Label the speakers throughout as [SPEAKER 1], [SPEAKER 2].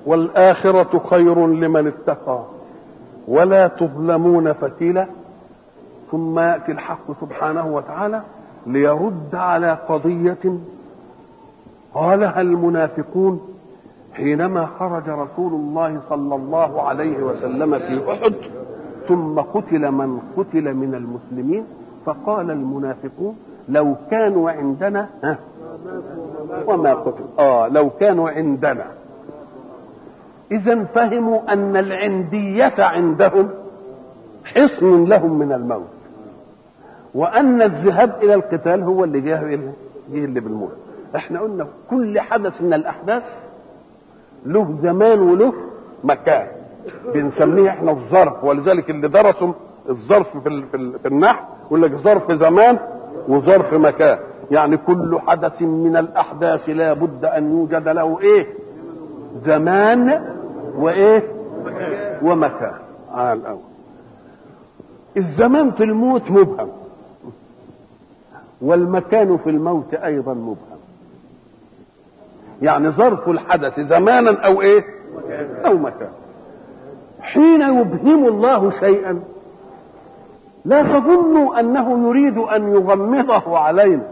[SPEAKER 1] والآخرة خير لمن اتقى ولا تظلمون فتيلا ثم يأتي الحق سبحانه وتعالى ليرد على قضية قالها المنافقون حينما خرج رسول الله صلى الله عليه وسلم في أحد ثم قتل من قتل من المسلمين فقال المنافقون لو كانوا عندنا ها وما قتل اه لو كانوا عندنا اذا فهموا ان العنديه عندهم حصن لهم من الموت وان الذهاب الى القتال هو اللي جاه جه اللي بالموت احنا قلنا كل حدث من الاحداث له زمان وله مكان بنسميه احنا الظرف ولذلك اللي درسوا الظرف في, ال في, ال في النحو يقول لك ظرف زمان وظرف مكان يعني كل حدث من الاحداث لا بد ان يوجد له ايه زمان وايه ومكان على الاول الزمان في الموت مبهم والمكان في الموت ايضا مبهم يعني ظرف الحدث زمانا او ايه او مكان حين يبهم الله شيئا لا تظنوا انه يريد ان يغمضه علينا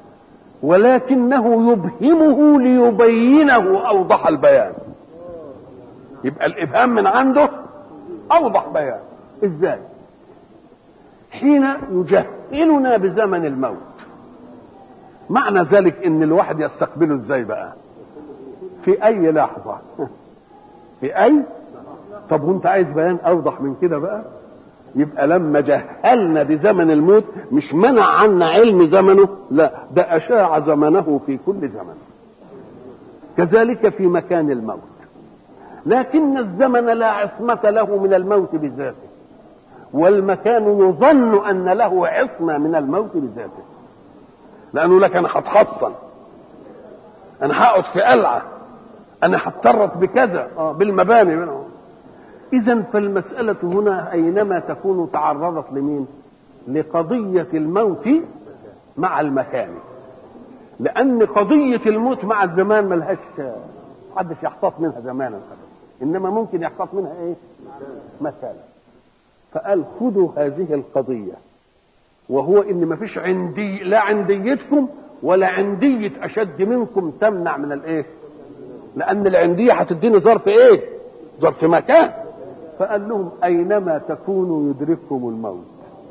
[SPEAKER 1] ولكنه يبهمه ليبينه اوضح البيان يبقى الابهام من عنده اوضح بيان ازاي حين يجهلنا بزمن الموت معنى ذلك ان الواحد يستقبله ازاي بقى في اي لحظه في اي طب وانت عايز بيان اوضح من كده بقى يبقى لما جهلنا بزمن الموت مش منع عنا علم زمنه لا ده اشاع زمنه في كل زمن كذلك في مكان الموت لكن الزمن لا عصمة له من الموت بذاته والمكان يظن ان له عصمة من الموت بذاته لانه لك انا هتحصن انا هقعد في قلعه انا هتطرق بكذا اه بالمباني منهم اذا فالمساله هنا اينما تكون تعرضت لمين لقضيه الموت مع المكان لان قضيه الموت مع الزمان ملهاش محدش يحتاط منها زمانا انما ممكن يحتاط منها ايه مكانا فقال خذوا هذه القضيه وهو ان ما فيش عندي لا عنديتكم ولا عندية أشد منكم تمنع من الإيه؟ لأن العندية هتديني ظرف إيه؟ ظرف مكان فقال لهم أينما تكونوا يدرككم الموت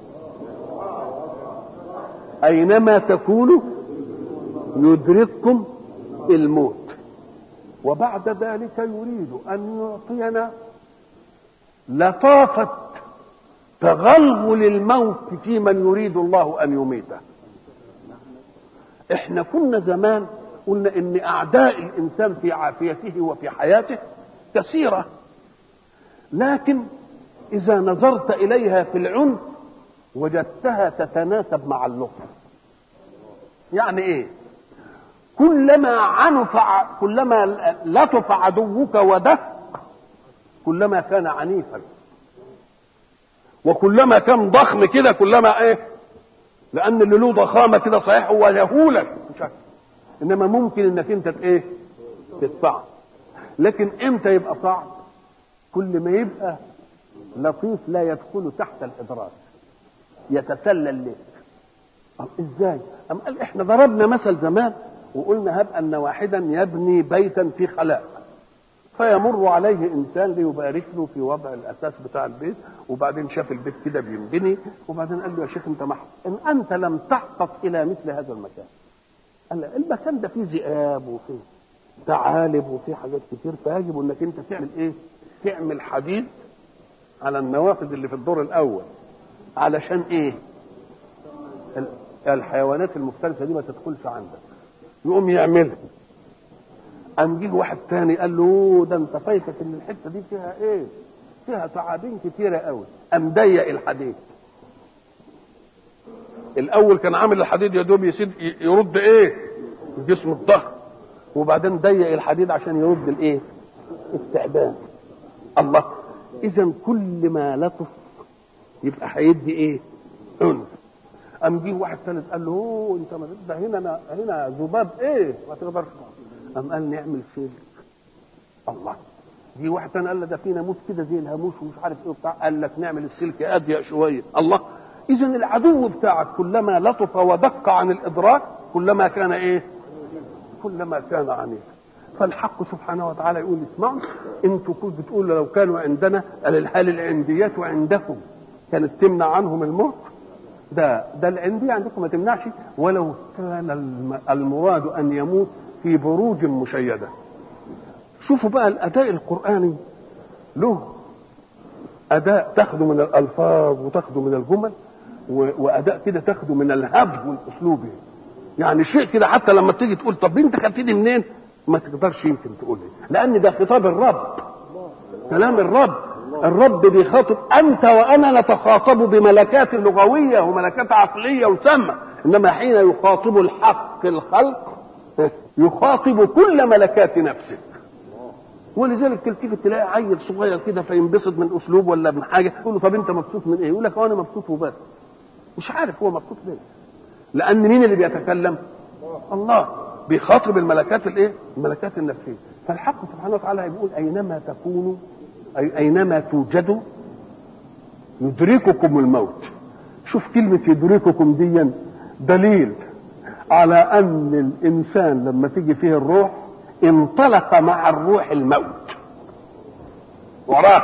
[SPEAKER 1] أينما تكونوا يدرككم الموت وبعد ذلك يريد أن يعطينا لطافة تغلغل الموت في من يريد الله أن يميته احنا كنا زمان قلنا ان اعداء الانسان في عافيته وفي حياته كثيره لكن اذا نظرت اليها في العنف وجدتها تتناسب مع اللطف يعني ايه كلما عنف كلما لطف عدوك ودق كلما كان عنيفا وكلما كان ضخم كده كلما ايه لان اللي له ضخامه كده صحيح هو يهولك شكل انما ممكن انك انت ايه تدفعه لكن امتى يبقى صعب كل ما يبقى لطيف لا يدخل تحت الادراك يتسلل لك ازاي ام قال احنا ضربنا مثل زمان وقلنا هب ان واحدا يبني بيتا في خلاء فيمر عليه انسان ليبارك له في وضع الاساس بتاع البيت وبعدين شاف البيت كده بينبني وبعدين قال له يا شيخ انت محب ان انت لم تحقق الى مثل هذا المكان قال المكان ده فيه ذئاب وفيه ثعالب وفيه حاجات كتير فيجب انك انت تعمل ايه؟ تعمل حديد على النوافذ اللي في الدور الاول علشان ايه؟ الحيوانات المفترسه دي ما تدخلش عندك يقوم يعملها قام جه واحد تاني قال له ده انت فايتك ان الحته دي فيها ايه؟ فيها تعابين كتيره قوي قام ضيق الحديد الاول كان عامل الحديد يا دوب يسيد يرد ايه؟ الجسم الضخم وبعدين ضيق الحديد عشان يرد الايه؟ التعبان الله اذا كل ما لطف يبقى هيدي ايه؟ عنف قام جه واحد ثالث قال له اوه انت ما ده هنا هنا ذباب ايه؟ ما تقدرش قام قال نعمل سلك الله جه واحد تاني قال له ده في ناموس كده زي الهاموش ومش عارف ايه وبتاع قال لك نعمل السلك اضيق شويه الله اذا العدو بتاعك كلما لطف ودق عن الادراك كلما كان ايه كلما كان عنيفا فالحق سبحانه وتعالى يقول اسمعوا انتوا كنتوا بتقولوا لو كانوا عندنا هل العنديات عندكم كانت تمنع عنهم الموت ده ده العندية عندكم ما تمنعش ولو كان المراد ان يموت في بروج مشيده شوفوا بقى الاداء القراني له اداء تاخده من الالفاظ وتاخده من الجمل واداء كده تاخده من الهبد والاسلوب يعني شيء كده حتى لما تيجي تقول طب انت خدتني منين ما تقدرش يمكن تقول لان ده خطاب الرب كلام الرب الرب بيخاطب انت وانا نتخاطب بملكات لغويه وملكات عقليه وسامه انما حين يخاطب الحق الخلق يخاطب كل ملكات نفسك ولذلك تلتفت تلاقي عيل صغير كده فينبسط من اسلوب ولا من حاجه تقول له طب انت مبسوط من ايه؟ يقول لك انا مبسوط وبس مش عارف هو مبسوط ليه لان مين اللي بيتكلم؟ الله بيخاطب الملكات الايه؟ الملكات النفسيه فالحق سبحانه وتعالى بيقول اينما تكونوا اي اينما توجدوا يدرككم الموت شوف كلمه يدرككم دي دليل على ان الانسان لما تيجي فيه الروح انطلق مع الروح الموت وراه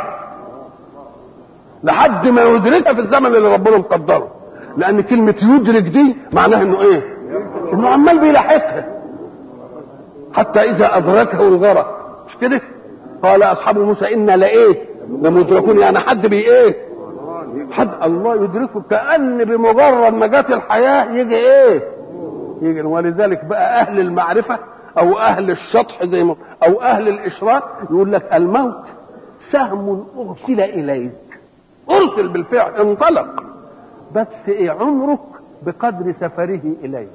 [SPEAKER 1] لحد ما يدركها في الزمن اللي ربنا مقدره لان كلمه يدرك دي معناها انه ايه انه عمال بيلاحقها حتى اذا ادركه الغرق مش كده قال اصحاب موسى انا لايه لمدركون يعني حد بي ايه حد الله يدركه كان بمجرد ما جت الحياه يجي ايه يجي ولذلك بقى اهل المعرفه او اهل الشطح زي ما او اهل الاشراك يقول لك الموت سهم ارسل اليك ارسل بالفعل انطلق بس ايه عمرك بقدر سفره اليك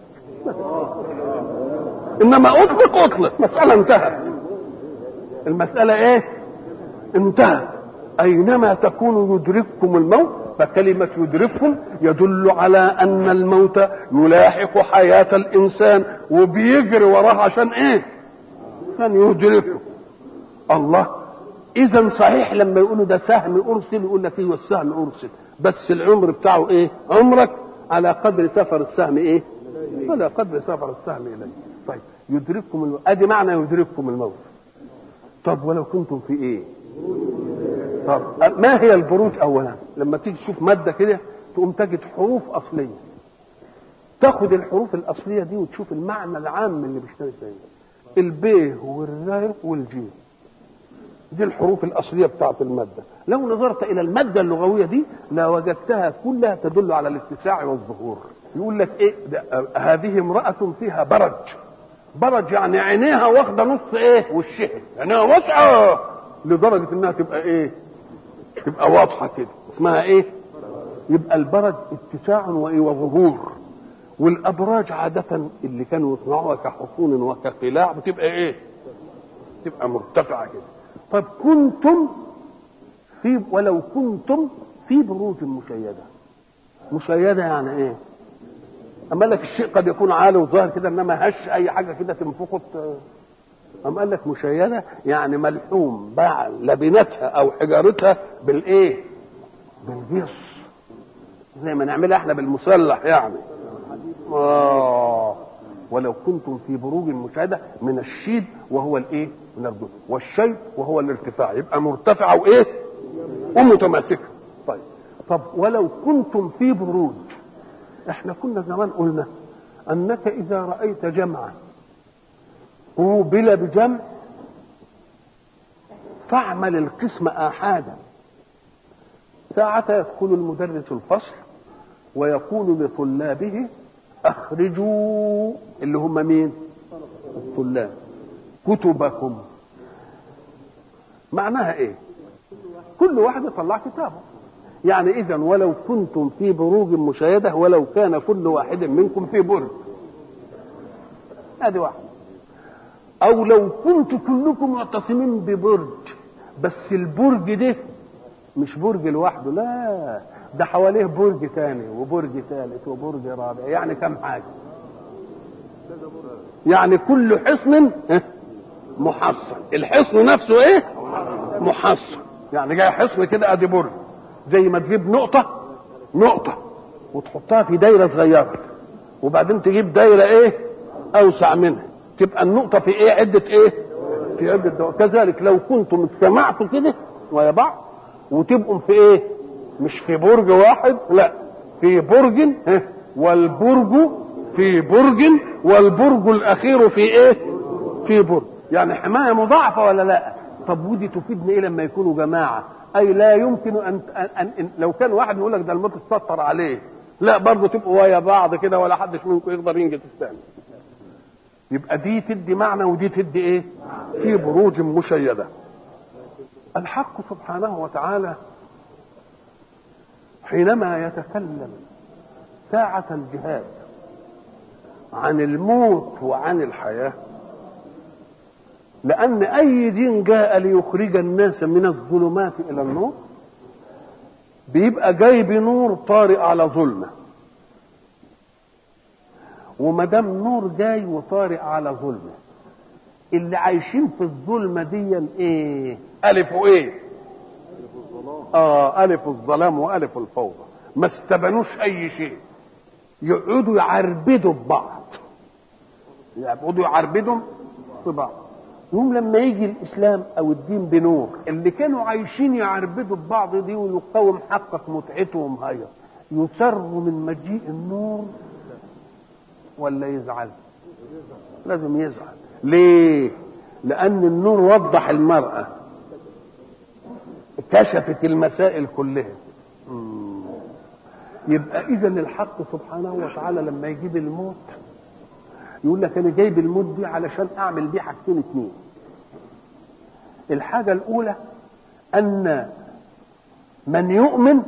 [SPEAKER 1] انما اطلق اطلق مساله انتهت المساله ايه انتهت اينما تكونوا يدرككم الموت فكلمة يدرككم يدل على أن الموت يلاحق حياة الإنسان وبيجري وراه عشان إيه؟ عشان يدركه الله إذا صحيح لما يقولوا ده سهم أرسل يقول لك إيه السهم أرسل بس العمر بتاعه إيه؟ عمرك على قدر سفر السهم إيه؟ على قدر سفر السهم إليه طيب يدرككم الموت أدي معنى يدرككم الموت طب ولو كنتم في إيه؟ طب ما هي البروج اولا لما تيجي تشوف ماده كده تقوم تجد حروف اصليه تاخد الحروف الاصليه دي وتشوف المعنى العام اللي بيشتغل فيه الب والراء والجيم دي الحروف الاصليه بتاعت الماده لو نظرت الى الماده اللغويه دي لوجدتها كلها تدل على الاتساع والظهور يقول لك ايه هذه امراه فيها برج برج يعني عينيها واخده نص ايه والشهر عينيها واسعه لدرجه انها تبقى ايه تبقى واضحه كده اسمها ايه يبقى البرج اتساع وايه وظهور والابراج عاده اللي كانوا يصنعوها كحصون وكقلاع بتبقى ايه تبقى مرتفعه كده طب كنتم في ولو كنتم في بروج مشيده مشيده يعني ايه اما لك الشيء قد يكون عالي وظاهر كده انما هش اي حاجه كده تنفخه أم قال لك مشيدة يعني ملحوم باع لبنتها أو حجارتها بالإيه؟ بالجص زي ما نعملها احنا بالمسلح يعني آه ولو كنتم في بروج مشاهدة من الشيد وهو الإيه؟ من الجص والشيء وهو الارتفاع يبقى مرتفعة وإيه؟ ومتماسكة طيب طب ولو كنتم في بروج احنا كنا زمان قلنا أنك إذا رأيت جمعا قوبل بجمع فاعمل القسم آحادا ساعة يدخل المدرس الفصل ويقول لطلابه أخرجوا اللي هم مين؟ الطلاب كتبكم معناها إيه؟ كل واحد يطلع كتابه يعني إذا ولو كنتم في بروج مشاهدة ولو كان كل واحد منكم في برج هذه واحدة او لو كنت كلكم معتصمين ببرج بس البرج ده مش برج لوحده لا ده حواليه برج ثاني وبرج ثالث وبرج رابع يعني كم حاجه يعني كل حصن محصن الحصن نفسه ايه محصن يعني جاي حصن كده ادي برج زي ما تجيب نقطه نقطه وتحطها في دايره صغيره وبعدين تجيب دايره ايه اوسع منها تبقى النقطه في ايه عده ايه في عده دو... كذلك لو كنتم اجتمعتوا كده ويا بعض وتبقوا في ايه مش في برج واحد لا في برج ها، والبرج في برج والبرج الاخير في ايه في برج يعني حمايه مضاعفه ولا لا طب ودي تفيدني ايه لما يكونوا جماعه اي لا يمكن ان, أن, أن, أن لو كان واحد يقول لك ده الموت اتسطر عليه لا برضه تبقوا ويا بعض كده ولا حدش منكم يقدر ينجز الثاني يبقى دي تدي معنى ودي تدي ايه في بروج مشيده الحق سبحانه وتعالى حينما يتكلم ساعة الجهاد عن الموت وعن الحياة لأن أي دين جاء ليخرج الناس من الظلمات إلى النور بيبقى جاي بنور طارئ على ظلمة وما دام نور جاي وطارئ على ظلمة اللي عايشين في الظلمة دي ايه؟ ألف وإيه؟ اه الف الظلام والف الفوضى ما استبنوش اي شيء يقعدوا يعربدوا ببعض يقعدوا يعربدوا في بعض يوم لما يجي الاسلام او الدين بنور اللي كانوا عايشين يعربدوا ببعض دي ويقاوم حقق متعتهم هي يسروا من مجيء النور ولا يزعل لازم يزعل ليه لان النور وضح المرأة كشفت المسائل كلها مم. يبقى اذا الحق سبحانه وتعالى لما يجيب الموت يقول لك انا جايب الموت دي علشان اعمل بيه حاجتين اتنين الحاجه الاولى ان من يؤمن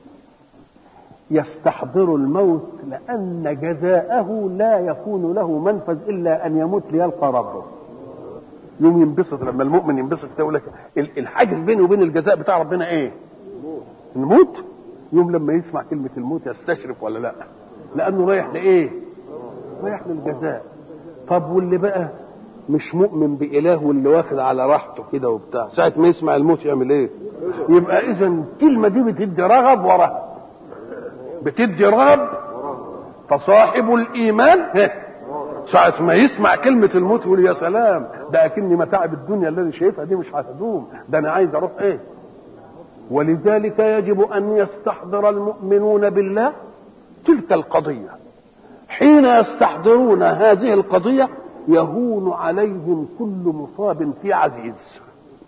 [SPEAKER 1] يستحضر الموت لان جزاءه لا يكون له منفذ الا ان يموت ليلقى ربه يوم ينبسط لما المؤمن ينبسط يقول لك الحاجز بيني وبين الجزاء بتاع ربنا ايه؟ الموت يوم لما يسمع كلمة الموت يستشرف ولا لا؟ لأنه رايح لإيه؟ رايح للجزاء طب واللي بقى مش مؤمن بإله واللي واخد على راحته كده وبتاع ساعة ما يسمع الموت يعمل إيه؟ يبقى إذا الكلمة دي بتدي رغب ورهب بتدي رغب فصاحب الإيمان ساعة ما يسمع كلمة الموت يقول يا سلام ده أكني متاعب الدنيا اللي شايفها دي مش هتدوم ده أنا عايز أروح إيه ولذلك يجب أن يستحضر المؤمنون بالله تلك القضية حين يستحضرون هذه القضية يهون عليهم كل مصاب في عزيز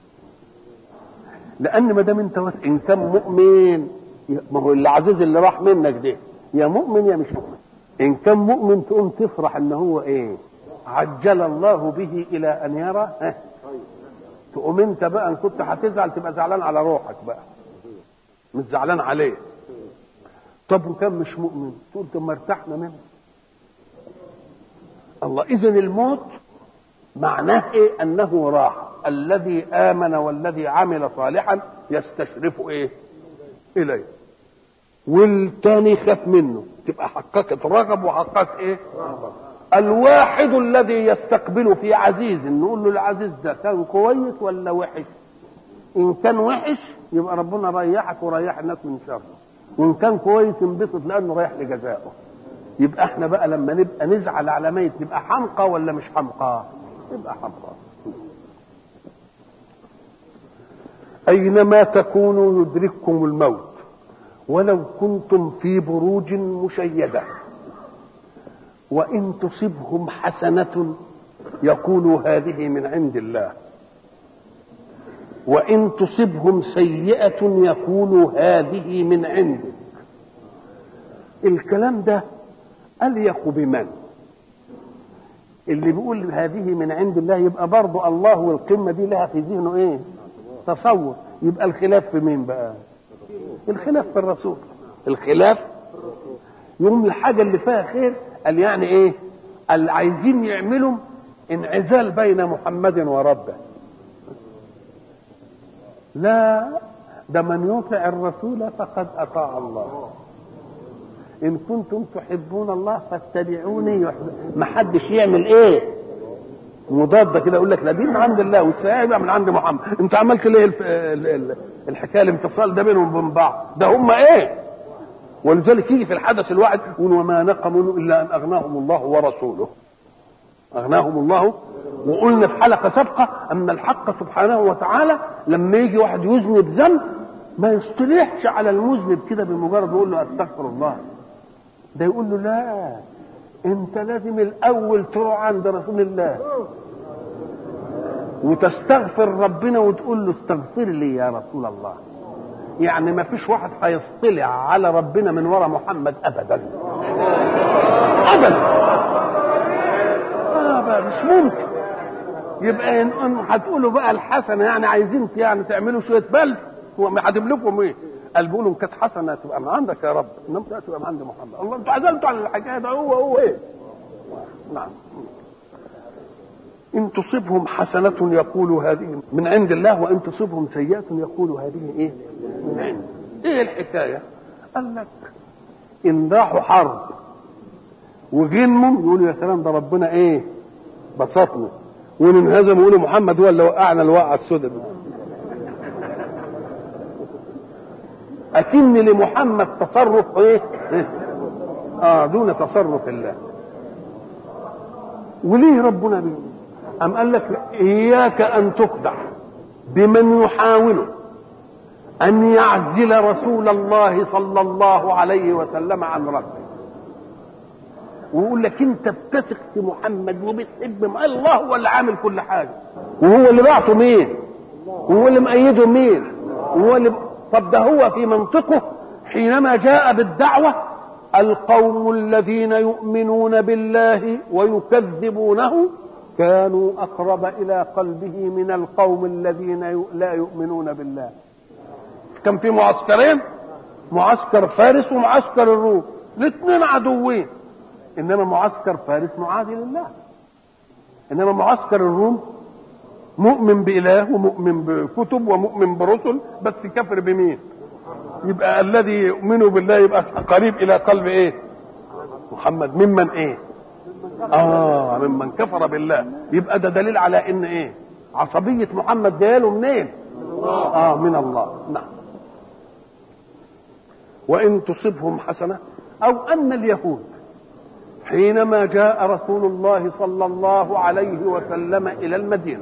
[SPEAKER 1] لأن ما دام أنت إن كان مؤمن ما هو العزيز اللي راح منك ده يا مؤمن يا مش مؤمن ان كان مؤمن تقوم تفرح ان هو ايه عجل الله به الى ان يرى ها تقوم انت بقى ان كنت هتزعل تبقى زعلان على روحك بقى مش زعلان عليه طب وكان مش مؤمن تقول طب ما ارتحنا منه الله اذا الموت معناه ايه انه راحه الذي امن والذي عمل صالحا يستشرف ايه اليه والتاني خاف منه تبقى حققت رغب وحققت ايه الواحد الذي يستقبل في عزيز نقول له العزيز ده كان كويس ولا وحش ان كان وحش يبقى ربنا ريحك وريح الناس من شره وان كان كويس انبسط لانه رايح لجزائه يبقى احنا بقى لما نبقى نزعل على ميت نبقى حمقى ولا مش حمقى يبقى حمقى اينما تكونوا يدرككم الموت ولو كنتم في بروج مشيده وان تصبهم حسنه يقولوا هذه من عند الله وان تصبهم سيئه يقولوا هذه من عندك الكلام ده اليق بمن اللي بيقول هذه من عند الله يبقى برضه الله والقمه دي لها في ذهنه ايه تصور يبقى الخلاف في مين بقى الخلاف في الرسول الخلاف يوم الحاجه اللي فيها خير قال يعني ايه اللي عايزين يعملوا انعزال بين محمد وربه لا ده من يطع الرسول فقد اطاع الله ان كنتم تحبون الله فاتبعوني يحب... ما حدش يعمل ايه مضاده كده يقول لك لا دي من عند الله والسيئه يبقى من عند محمد انت عملت ليه الف... ال- ال- الحكايه الانفصال ده بينهم وبين بعض ده هم ايه ولذلك يجي في الحدث الواحد يقول وما نقموا الا ان اغناهم الله ورسوله اغناهم الله وقلنا في حلقه سابقه ان الحق سبحانه وتعالى لما يجي واحد يذنب ذنب ما يصطلحش على المذنب كده بمجرد يقول له استغفر الله ده يقول له لا انت لازم الاول تروح عند رسول الله وتستغفر ربنا وتقول له استغفر لي يا رسول الله يعني ما فيش واحد هيصطلع على ربنا من وراء محمد ابدا ابدا آه بقى مش ممكن يبقى إن إن هتقولوا بقى الحسنه يعني عايزين يعني تعملوا شويه بلف هو هجيب لكم ايه؟ قال بيقولوا ان كانت حسنه تبقى من عندك يا رب انما تبقى من عند محمد الله انتوا عزلتوا عن الحكايه ده هو هو ايه؟ نعم ان تصبهم حسنه يقولوا هذه من عند الله وان تصبهم سيئه يقولوا هذه ايه؟ من عند ايه الحكايه؟ قال لك ان راحوا حرب وغنموا يقولوا يا سلام ده ربنا ايه؟ بسطنا وان انهزموا يقولوا محمد هو اللي وقعنا الوقعه السوداء دي. أكن لمحمد تصرف إيه؟ إيه؟ آه دون تصرف الله. وليه ربنا بيه؟ أم قال لك إياك أن تخدع بمن يحاول أن يعزل رسول الله صلى الله عليه وسلم عن ربه. ويقول لك أنت بتثق في محمد وبتحب م- الله هو اللي عامل كل حاجة. وهو اللي بعته مين؟ وهو اللي مأيده مين؟ وهو اللي طب ده هو في منطقه حينما جاء بالدعوة القوم الذين يؤمنون بالله ويكذبونه كانوا أقرب إلى قلبه من القوم الذين ي- لا يؤمنون بالله كان في معسكرين معسكر فارس ومعسكر الروم الاثنين عدوين انما معسكر فارس معادي لله انما معسكر الروم مؤمن بإله ومؤمن بكتب ومؤمن برسل بس كفر بمين يبقى الذي يؤمن بالله يبقى قريب إلى قلب إيه محمد ممن إيه آه ممن كفر بالله يبقى ده دليل على إن إيه عصبية محمد جاله منين آه من الله نعم وإن تصبهم حسنة أو أن اليهود حينما جاء رسول الله صلى الله عليه وسلم إلى المدينة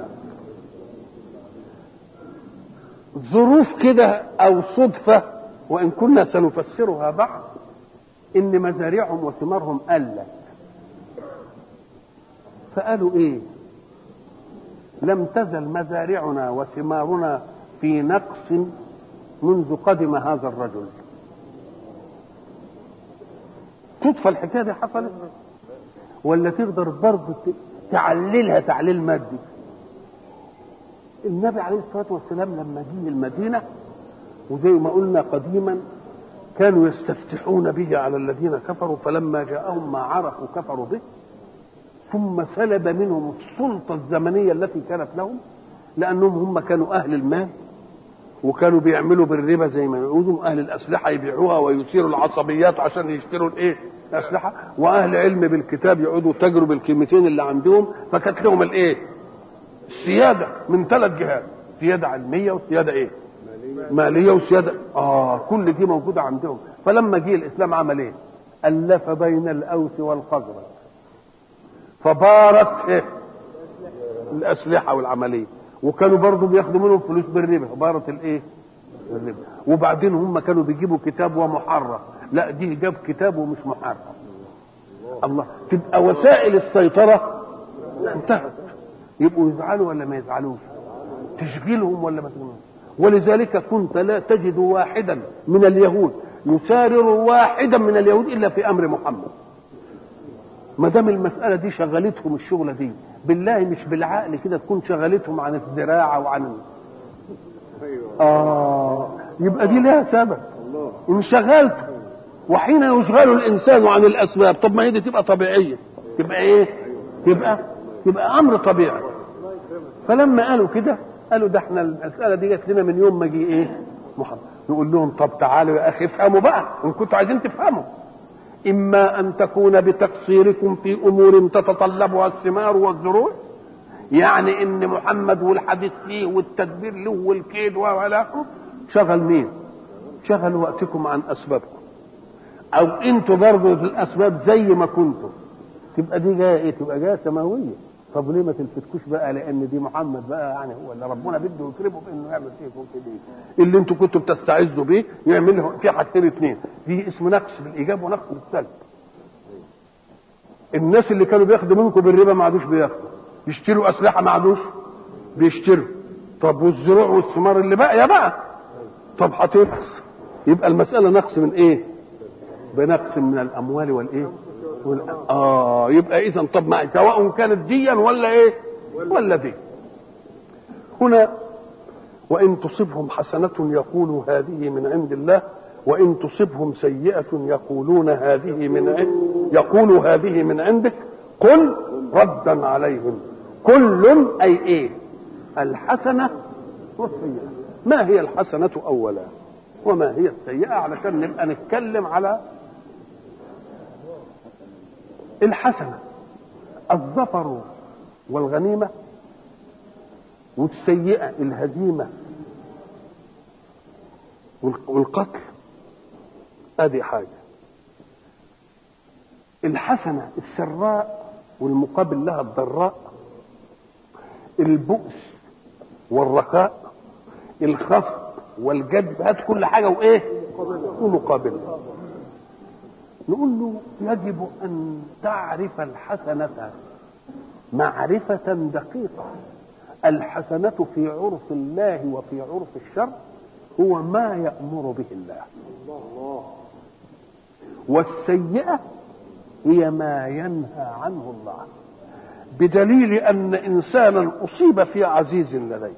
[SPEAKER 1] ظروف كده او صدفه وان كنا سنفسرها بعد ان مزارعهم وثمارهم قلت فقالوا ايه لم تزل مزارعنا وثمارنا في نقص منذ قدم هذا الرجل صدفة الحكاية دي حصلت ولا تقدر برضه تعللها تعليل مادي النبي عليه الصلاه والسلام لما جه المدينه وزي ما قلنا قديما كانوا يستفتحون به على الذين كفروا فلما جاءهم ما عرفوا كفروا به ثم سلب منهم السلطه الزمنيه التي كانت لهم لانهم هم كانوا اهل المال وكانوا بيعملوا بالربا زي ما يقولوا اهل الاسلحه يبيعوها ويثيروا العصبيات عشان يشتروا الايه؟ الاسلحه واهل علم بالكتاب يقعدوا تجروا بالكلمتين اللي عندهم فكانت لهم الايه؟ السياده من ثلاث جهات سياده علميه وسياده ايه؟ ماليه وسياده اه كل دي موجوده عندهم فلما جه الاسلام عمل ايه؟ الف بين الاوس والخزرج فبارت إيه؟ الاسلحه والعمليه وكانوا برضه بياخدوا منهم فلوس بالربا بارت الايه؟ الربا وبعدين هم كانوا بيجيبوا كتاب ومحرف لا دي جاب كتاب ومش محرف الله تبقى وسائل السيطره انتهت يبقوا يزعلوا ولا ما يزعلوش تشغيلهم ولا ما تشغيلهم ولذلك كنت لا تجد واحدا من اليهود يسارر واحدا من اليهود الا في امر محمد ما دام المساله دي شغلتهم الشغله دي بالله مش بالعقل كده تكون شغلتهم عن الزراعه وعن اه يبقى دي لها سبب انشغلت وحين يشغل الانسان عن الاسباب طب ما هي دي تبقى طبيعيه تبقى ايه تبقى تبقى امر طبيعي فلما قالوا كده قالوا ده احنا المساله دي جت لنا من يوم ما جه ايه محمد نقول لهم طب تعالوا يا اخي افهموا بقى ان كنتوا عايزين تفهموا اما ان تكون بتقصيركم في امور تتطلبها الثمار والزروع يعني ان محمد والحديث فيه والتدبير له والكيد ولا شغل مين شغل وقتكم عن اسبابكم او انتوا برضه في الاسباب زي ما كنتم تبقى دي جايه ايه تبقى جايه سماويه طب ليه ما تلفتكوش بقى لان دي محمد بقى يعني هو اللي ربنا بده يكرمه بانه يعمل فيكم كده اللي انتوا كنتوا بتستعزوا بيه يعمل له في حاجتين اثنين دي اسمه نقص بالايجاب ونقص بالسلب الناس اللي كانوا بياخدوا منكم بالربا ما عادوش بياخدوا يشتروا اسلحه ما عادوش بيشتروا طب والزروع والثمار اللي بقى يا بقى طب هتنقص يبقى المساله نقص من ايه بنقص من الاموال والايه وال... اه يبقى اذا طب ما سواء كانت ديا ولا ايه ولا دي هنا وان تصبهم حسنه يقولوا هذه من عند الله وان تصبهم سيئه يقولون هذه من عند يقولوا هذه من عندك قل ردا عليهم كل اي ايه الحسنه والسيئه ما هي الحسنه اولا وما هي السيئه علشان نبقى نتكلم على الحسنه الظفر والغنيمه والسيئه الهزيمه والقتل ادي حاجه الحسنه السراء والمقابل لها الضراء البؤس والرخاء الخفض والجد هات كل حاجه وايه ومقابلها نقول له يجب ان تعرف الحسنه معرفه دقيقه الحسنه في عرف الله وفي عرف الشر هو ما يامر به الله والسيئه هي ما ينهى عنه الله بدليل ان انسانا اصيب في عزيز لديه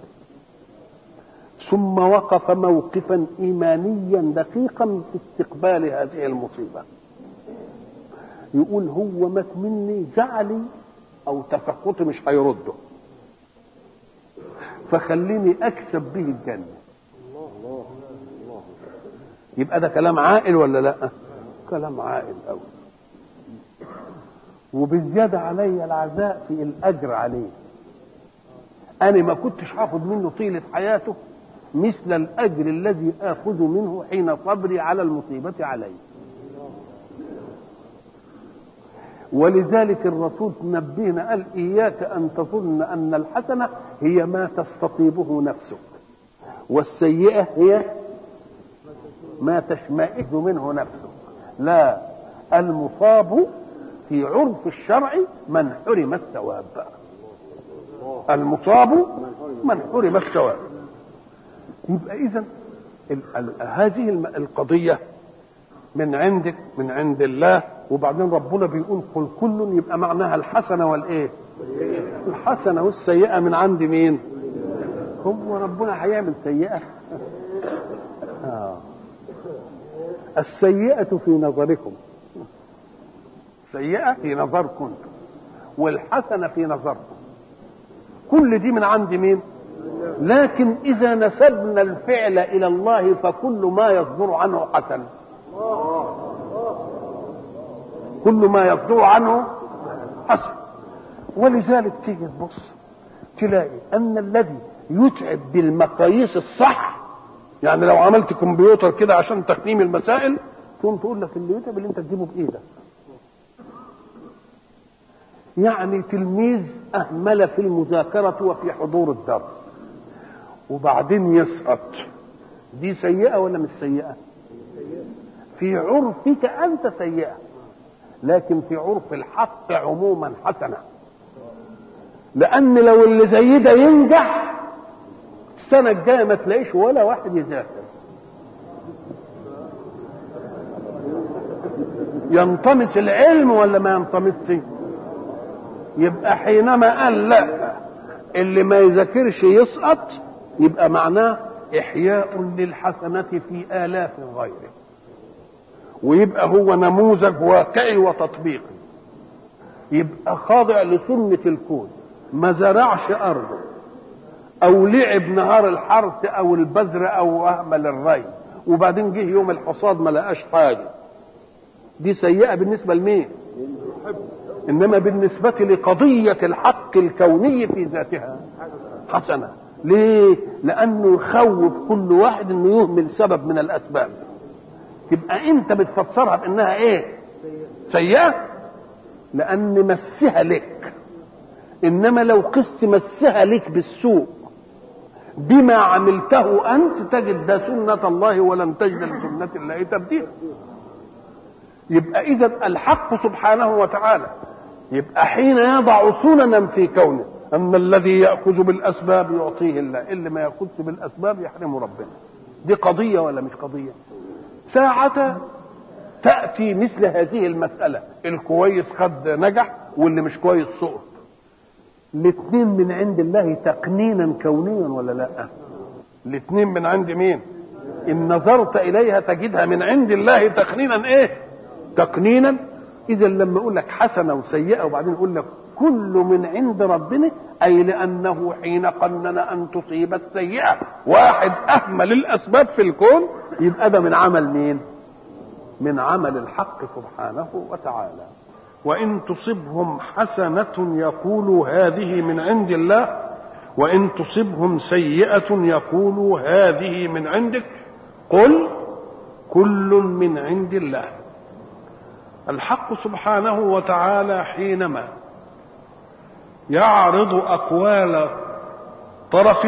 [SPEAKER 1] ثم وقف موقفا ايمانيا دقيقا في استقبال هذه المصيبه يقول هو مات مني زعلي او تسخطي مش هيرده فخليني اكسب به الجنه يبقى ده كلام عاقل ولا لا كلام عاقل قوي وبالزيادة علي العزاء في الأجر عليه أنا ما كنتش هاخد منه طيلة حياته مثل الأجر الذي آخذ منه حين صبري على المصيبة علي ولذلك الرسول نبهنا قال إياك أن تظن أن الحسنة هي ما تستطيبه نفسك والسيئة هي ما تشمئز منه نفسك لا المصاب في عرف الشرع من حرم الثواب المصاب من حرم الثواب يبقى اذا هذه القضيه من عندك من عند الله وبعدين ربنا بيقول قل كل يبقى معناها الحسنه والايه الحسنه والسيئه من عند مين هو ربنا هيعمل سيئه آه. السيئه في نظركم سيئة في نظركم والحسنة في نظركم كل دي من عند مين لكن إذا نسبنا الفعل إلى الله فكل ما يصدر عنه حسن كل ما يصدر عنه حسن ولذلك تيجي تبص تلاقي أن الذي يتعب بالمقاييس الصح يعني لو عملت كمبيوتر كده عشان تقييم المسائل تقوم تقول لك اللي يتعب اللي انت تجيبه بايدك يعني تلميذ أهمل في المذاكرة وفي حضور الدرس وبعدين يسقط دي سيئة ولا مش سيئة في عرفك أنت سيئة لكن في عرف الحق عموما حسنة لأن لو اللي زي ده ينجح السنة الجاية ما تلاقيش ولا واحد يذاكر ينطمس العلم ولا ما ينطمسش يبقى حينما قال لا اللي ما يذاكرش يسقط يبقى معناه احياء للحسنه في الاف غيره ويبقى هو نموذج واقعي وتطبيقي يبقى خاضع لسنه الكون ما زرعش ارضه او لعب نهار الحرث او البذر او اهمل الري وبعدين جه يوم الحصاد ما لقاش حاجه دي سيئه بالنسبه لمين انما بالنسبه لقضيه الحق الكوني في ذاتها حسنه ليه لانه يخوف كل واحد انه يهمل سبب من الاسباب يبقى انت بتفسرها بانها ايه سيئه لان مسها لك انما لو قست مسها لك بالسوء بما عملته انت تجد ده سنه الله ولن تجد لسنه الله تبديلا يبقى اذا الحق سبحانه وتعالى يبقى حين يضع سننا في كونه ان الذي ياخذ بالاسباب يعطيه الله اللي ما ياخذش بالاسباب يحرمه ربنا دي قضيه ولا مش قضيه ساعة تأتي مثل هذه المسألة الكويس قد نجح واللي مش كويس سقط الاثنين من عند الله تقنينا كونيا ولا لا الاثنين من عند مين ان نظرت اليها تجدها من عند الله تقنينا ايه تقنينا اذا لما اقول لك حسنه وسيئه وبعدين اقول لك كل من عند ربنا اي لانه حين قنن ان تصيب السيئه واحد اهمل الاسباب في الكون يبقى ده من عمل مين من عمل الحق سبحانه وتعالى وان تصبهم حسنه يقولوا هذه من عند الله وان تصبهم سيئه يقولوا هذه من عندك قل كل من عند الله الحق سبحانه وتعالى حينما يعرض اقوال طرف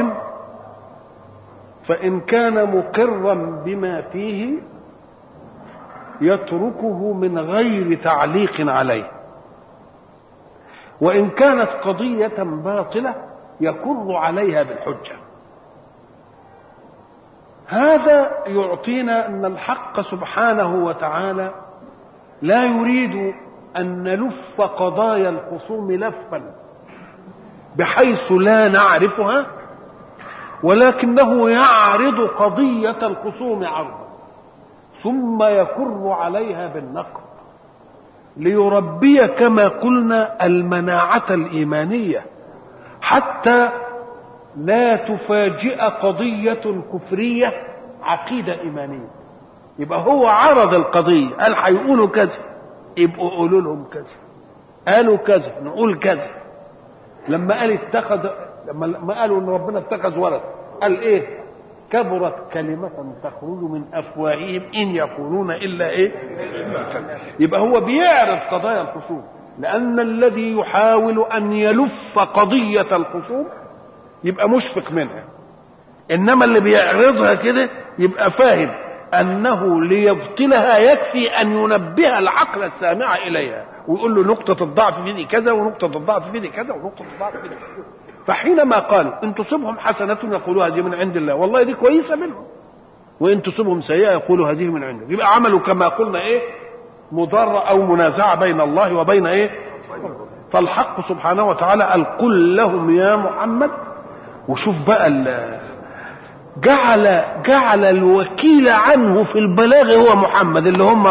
[SPEAKER 1] فان كان مقرا بما فيه يتركه من غير تعليق عليه وان كانت قضيه باطله يكر عليها بالحجه هذا يعطينا ان الحق سبحانه وتعالى لا يريد ان نلف قضايا الخصوم لفا بحيث لا نعرفها ولكنه يعرض قضيه الخصوم عرضا ثم يكر عليها بالنقد ليربي كما قلنا المناعه الايمانيه حتى لا تفاجئ قضيه كفريه عقيده ايمانيه يبقى هو عرض القضيه قال هيقولوا كذا يبقوا قولوا لهم كذا قالوا كذا نقول كذا لما قال اتخذ لما قالوا ان ربنا اتخذ ولد قال ايه كبرت كلمة تخرج من أفواههم إن يقولون إلا إيه؟ يبقى هو بيعرض قضايا الخصوم لأن الذي يحاول أن يلف قضية الخصوم يبقى مشفق منها إنما اللي بيعرضها كده يبقى فاهم أنه ليبطلها يكفي أن ينبه العقل السامع إليها ويقول له نقطة الضعف في دي كذا ونقطة الضعف في دي كذا ونقطة الضعف في دي كذا فحينما قالوا ان تصبهم حسنة يقولوا هذه من عند الله والله دي كويسة منهم وان تصبهم سيئة يقولوا هذه من عندك يبقى عملوا كما قلنا ايه مضارة او منازعة بين الله وبين ايه فالحق سبحانه وتعالى قال قل لهم يا محمد وشوف بقى جعل جعل الوكيل عنه في البلاغ هو محمد اللي هم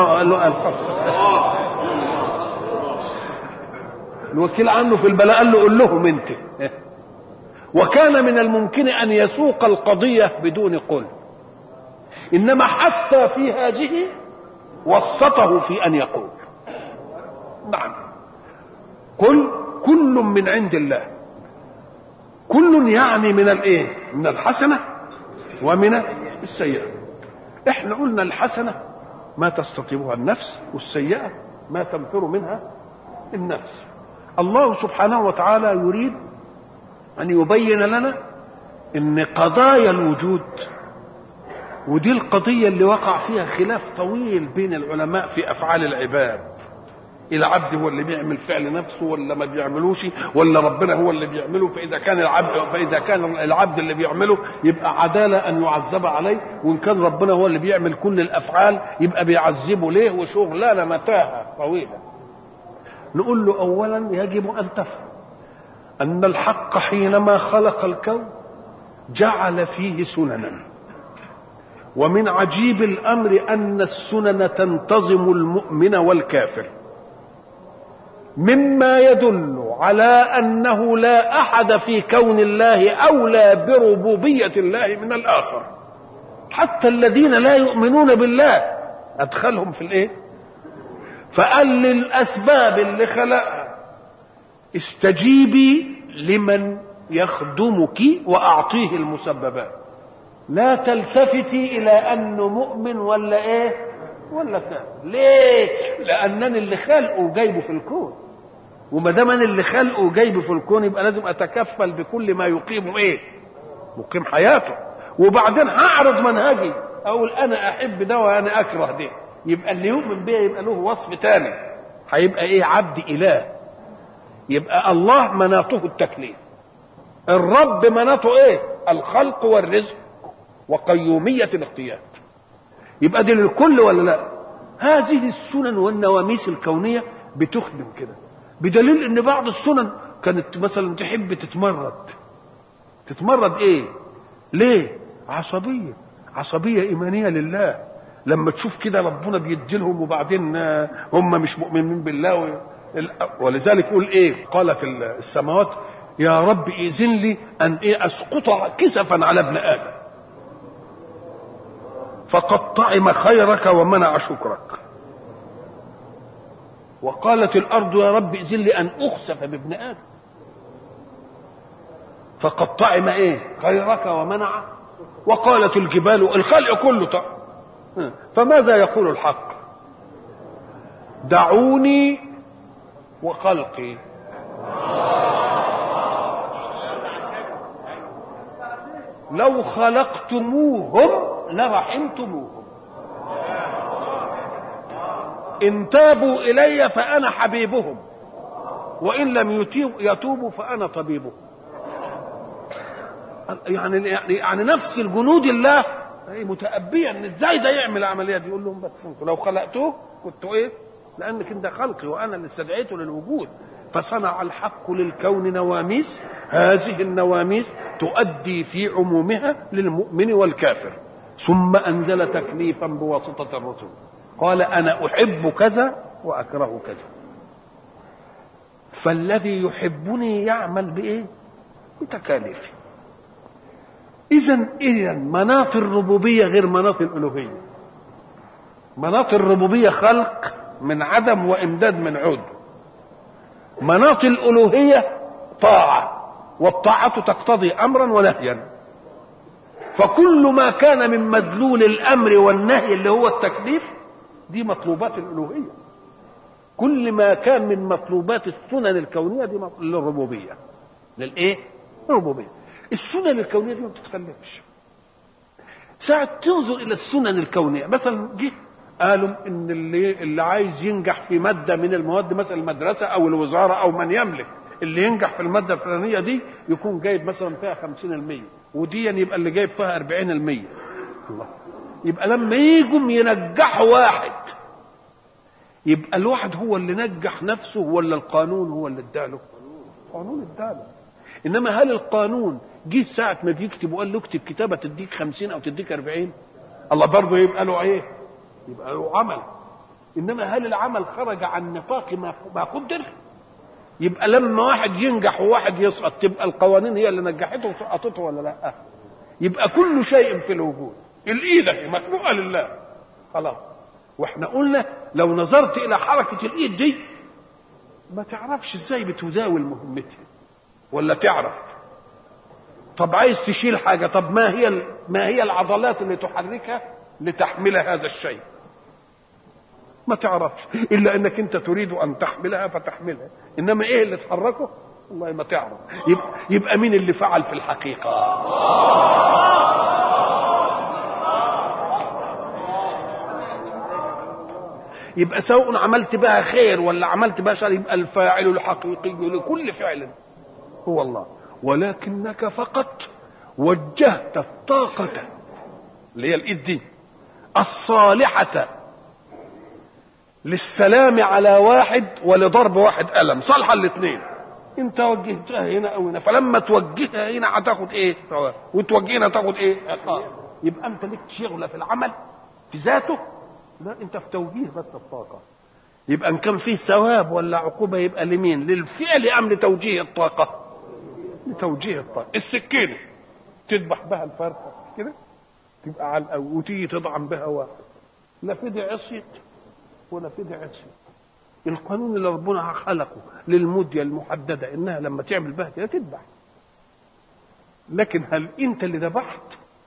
[SPEAKER 1] الوكيل عنه في البلاغ قال له قول لهم انت وكان من الممكن ان يسوق القضيه بدون قل انما حتى في هذه وسطه في ان يقول نعم قل كل من عند الله كل يعني من الايه من الحسنه ومن السيئه احنا قلنا الحسنه ما تستطيبها النفس والسيئه ما تنفر منها النفس الله سبحانه وتعالى يريد أن يبين لنا أن قضايا الوجود ودي القضية اللي وقع فيها خلاف طويل بين العلماء في أفعال العباد العبد هو اللي بيعمل فعل نفسه ولا ما بيعملوش ولا ربنا هو اللي بيعمله فإذا كان العبد فإذا كان العبد اللي بيعمله يبقى عدالة أن يعذب عليه وإن كان ربنا هو اللي بيعمل كل الأفعال يبقى بيعذبه ليه وشغلانة متاهة طويلة نقول له أولا يجب أن تفهم أن الحق حينما خلق الكون جعل فيه سننا ومن عجيب الأمر أن السنن تنتظم المؤمن والكافر مما يدل على أنه لا أحد في كون الله أولى بربوبية الله من الآخر حتى الذين لا يؤمنون بالله أدخلهم في الإيه فقال للأسباب اللي خلقها استجيبي لمن يخدمك واعطيه المسببات لا تلتفتي الى انه مؤمن ولا ايه ولا كافر ليه لانني اللي خلقه وجايبه في الكون وما دام انا اللي خلقه وجايبه في الكون يبقى لازم اتكفل بكل ما يقيم ايه مقيم حياته وبعدين هعرض منهجي اقول انا احب ده وانا اكره ده يبقى اللي يؤمن بيه يبقى له وصف تاني هيبقى ايه عبد اله يبقى الله مناطه التكليف الرب مناطه ايه الخلق والرزق وقيومية الاختيار يبقى دي للكل ولا لا هذه السنن والنواميس الكونية بتخدم كده بدليل ان بعض السنن كانت مثلا تحب تتمرد تتمرد ايه ليه عصبية عصبية إيمانية لله لما تشوف كده ربنا بيديلهم وبعدين هم مش مؤمنين بالله ولذلك يقول ايه قالت السماوات يا رب إذن لي أن إيه أسقط كسفا على ابن آدم فقد طعم خيرك ومنع شكرك وقالت الأرض يا رب إذن لي أن أخسف بابن آدم فقد طعم إيه خيرك ومنع وقالت الجبال الخلق كله طعم فماذا يقول الحق دعوني وخلقي لو خلقتموهم لرحمتموهم ان تابوا الي فانا حبيبهم وان لم يتوبوا فانا طبيبهم يعني يعني نفس الجنود الله متأبية ان ازاي ده يعمل العمليه دي يقول لهم بس انتوا لو خلقتوه كنتوا ايه؟ لانك انت خلقي وانا اللي استدعيته للوجود فصنع الحق للكون نواميس هذه النواميس تؤدي في عمومها للمؤمن والكافر ثم انزل تكليفا بواسطه الرسل قال انا احب كذا واكره كذا فالذي يحبني يعمل بايه بتكاليفي اذا اذا مناط الربوبيه غير مناط الالوهيه مناط الربوبيه خلق من عدم وامداد من عود مناط الالوهيه طاعه والطاعه تقتضي امرا ونهيا فكل ما كان من مدلول الامر والنهي اللي هو التكليف دي مطلوبات الالوهيه كل ما كان من مطلوبات السنن الكونيه دي للربوبيه للايه الربوبيه السنن الكونيه دي ما بتتكلمش ساعة تنظر إلى السنن الكونية مثلا جه قالوا إن اللي اللي عايز ينجح في مادة من المواد مثلا المدرسة أو الوزارة أو من يملك اللي ينجح في المادة الفلانية دي يكون جايب مثلا فيها 50% ودي يبقى اللي جايب فيها 40% الله يبقى لما يجوا ينجحوا واحد يبقى الواحد هو اللي نجح نفسه ولا القانون هو اللي اداله؟ القانون اداله انما هل القانون جه ساعة ما بيكتب وقال له اكتب كتابة تديك خمسين او تديك أربعين الله برضه يبقى له ايه يبقى له عمل انما هل العمل خرج عن نطاق ما ما قدر يبقى لما واحد ينجح وواحد يسقط تبقى القوانين هي اللي نجحته وسقطته ولا لا يبقى كل شيء في الوجود الايد هي مخلوقه لله خلاص واحنا قلنا لو نظرت الى حركه الايد دي ما تعرفش ازاي بتزاول مهمتها ولا تعرف طب عايز تشيل حاجه طب ما هي ما هي العضلات اللي تحركها لتحمل هذا الشيء ما تعرفش الا انك انت تريد ان تحملها فتحملها انما ايه اللي تحركه والله ما تعرف يبقى, يبقى مين اللي فعل في الحقيقه يبقى سواء عملت بها خير ولا عملت بها شر يبقى الفاعل الحقيقي لكل فعل هو الله ولكنك فقط وجهت الطاقة اللي هي الإيد دي الصالحة للسلام على واحد ولضرب واحد ألم صالحة الاثنين انت وجهتها هنا او هنا فلما توجهها هنا هتاخد ايه وتوجه هنا تاخد ايه عقاب يبقى انت لك شغله في العمل في ذاته لا انت في توجيه بس الطاقه يبقى ان كان فيه ثواب ولا عقوبه يبقى لمين للفعل ام لتوجيه الطاقه لتوجيه الطاقه السكينه تذبح بها الفرخه كده تبقى على وتيجي تطعم بها واحد لا في دي عصيت ولا في دي عصيت القانون اللي ربنا خلقه للمدة المحددة انها لما تعمل بها كده تذبح لكن هل انت اللي ذبحت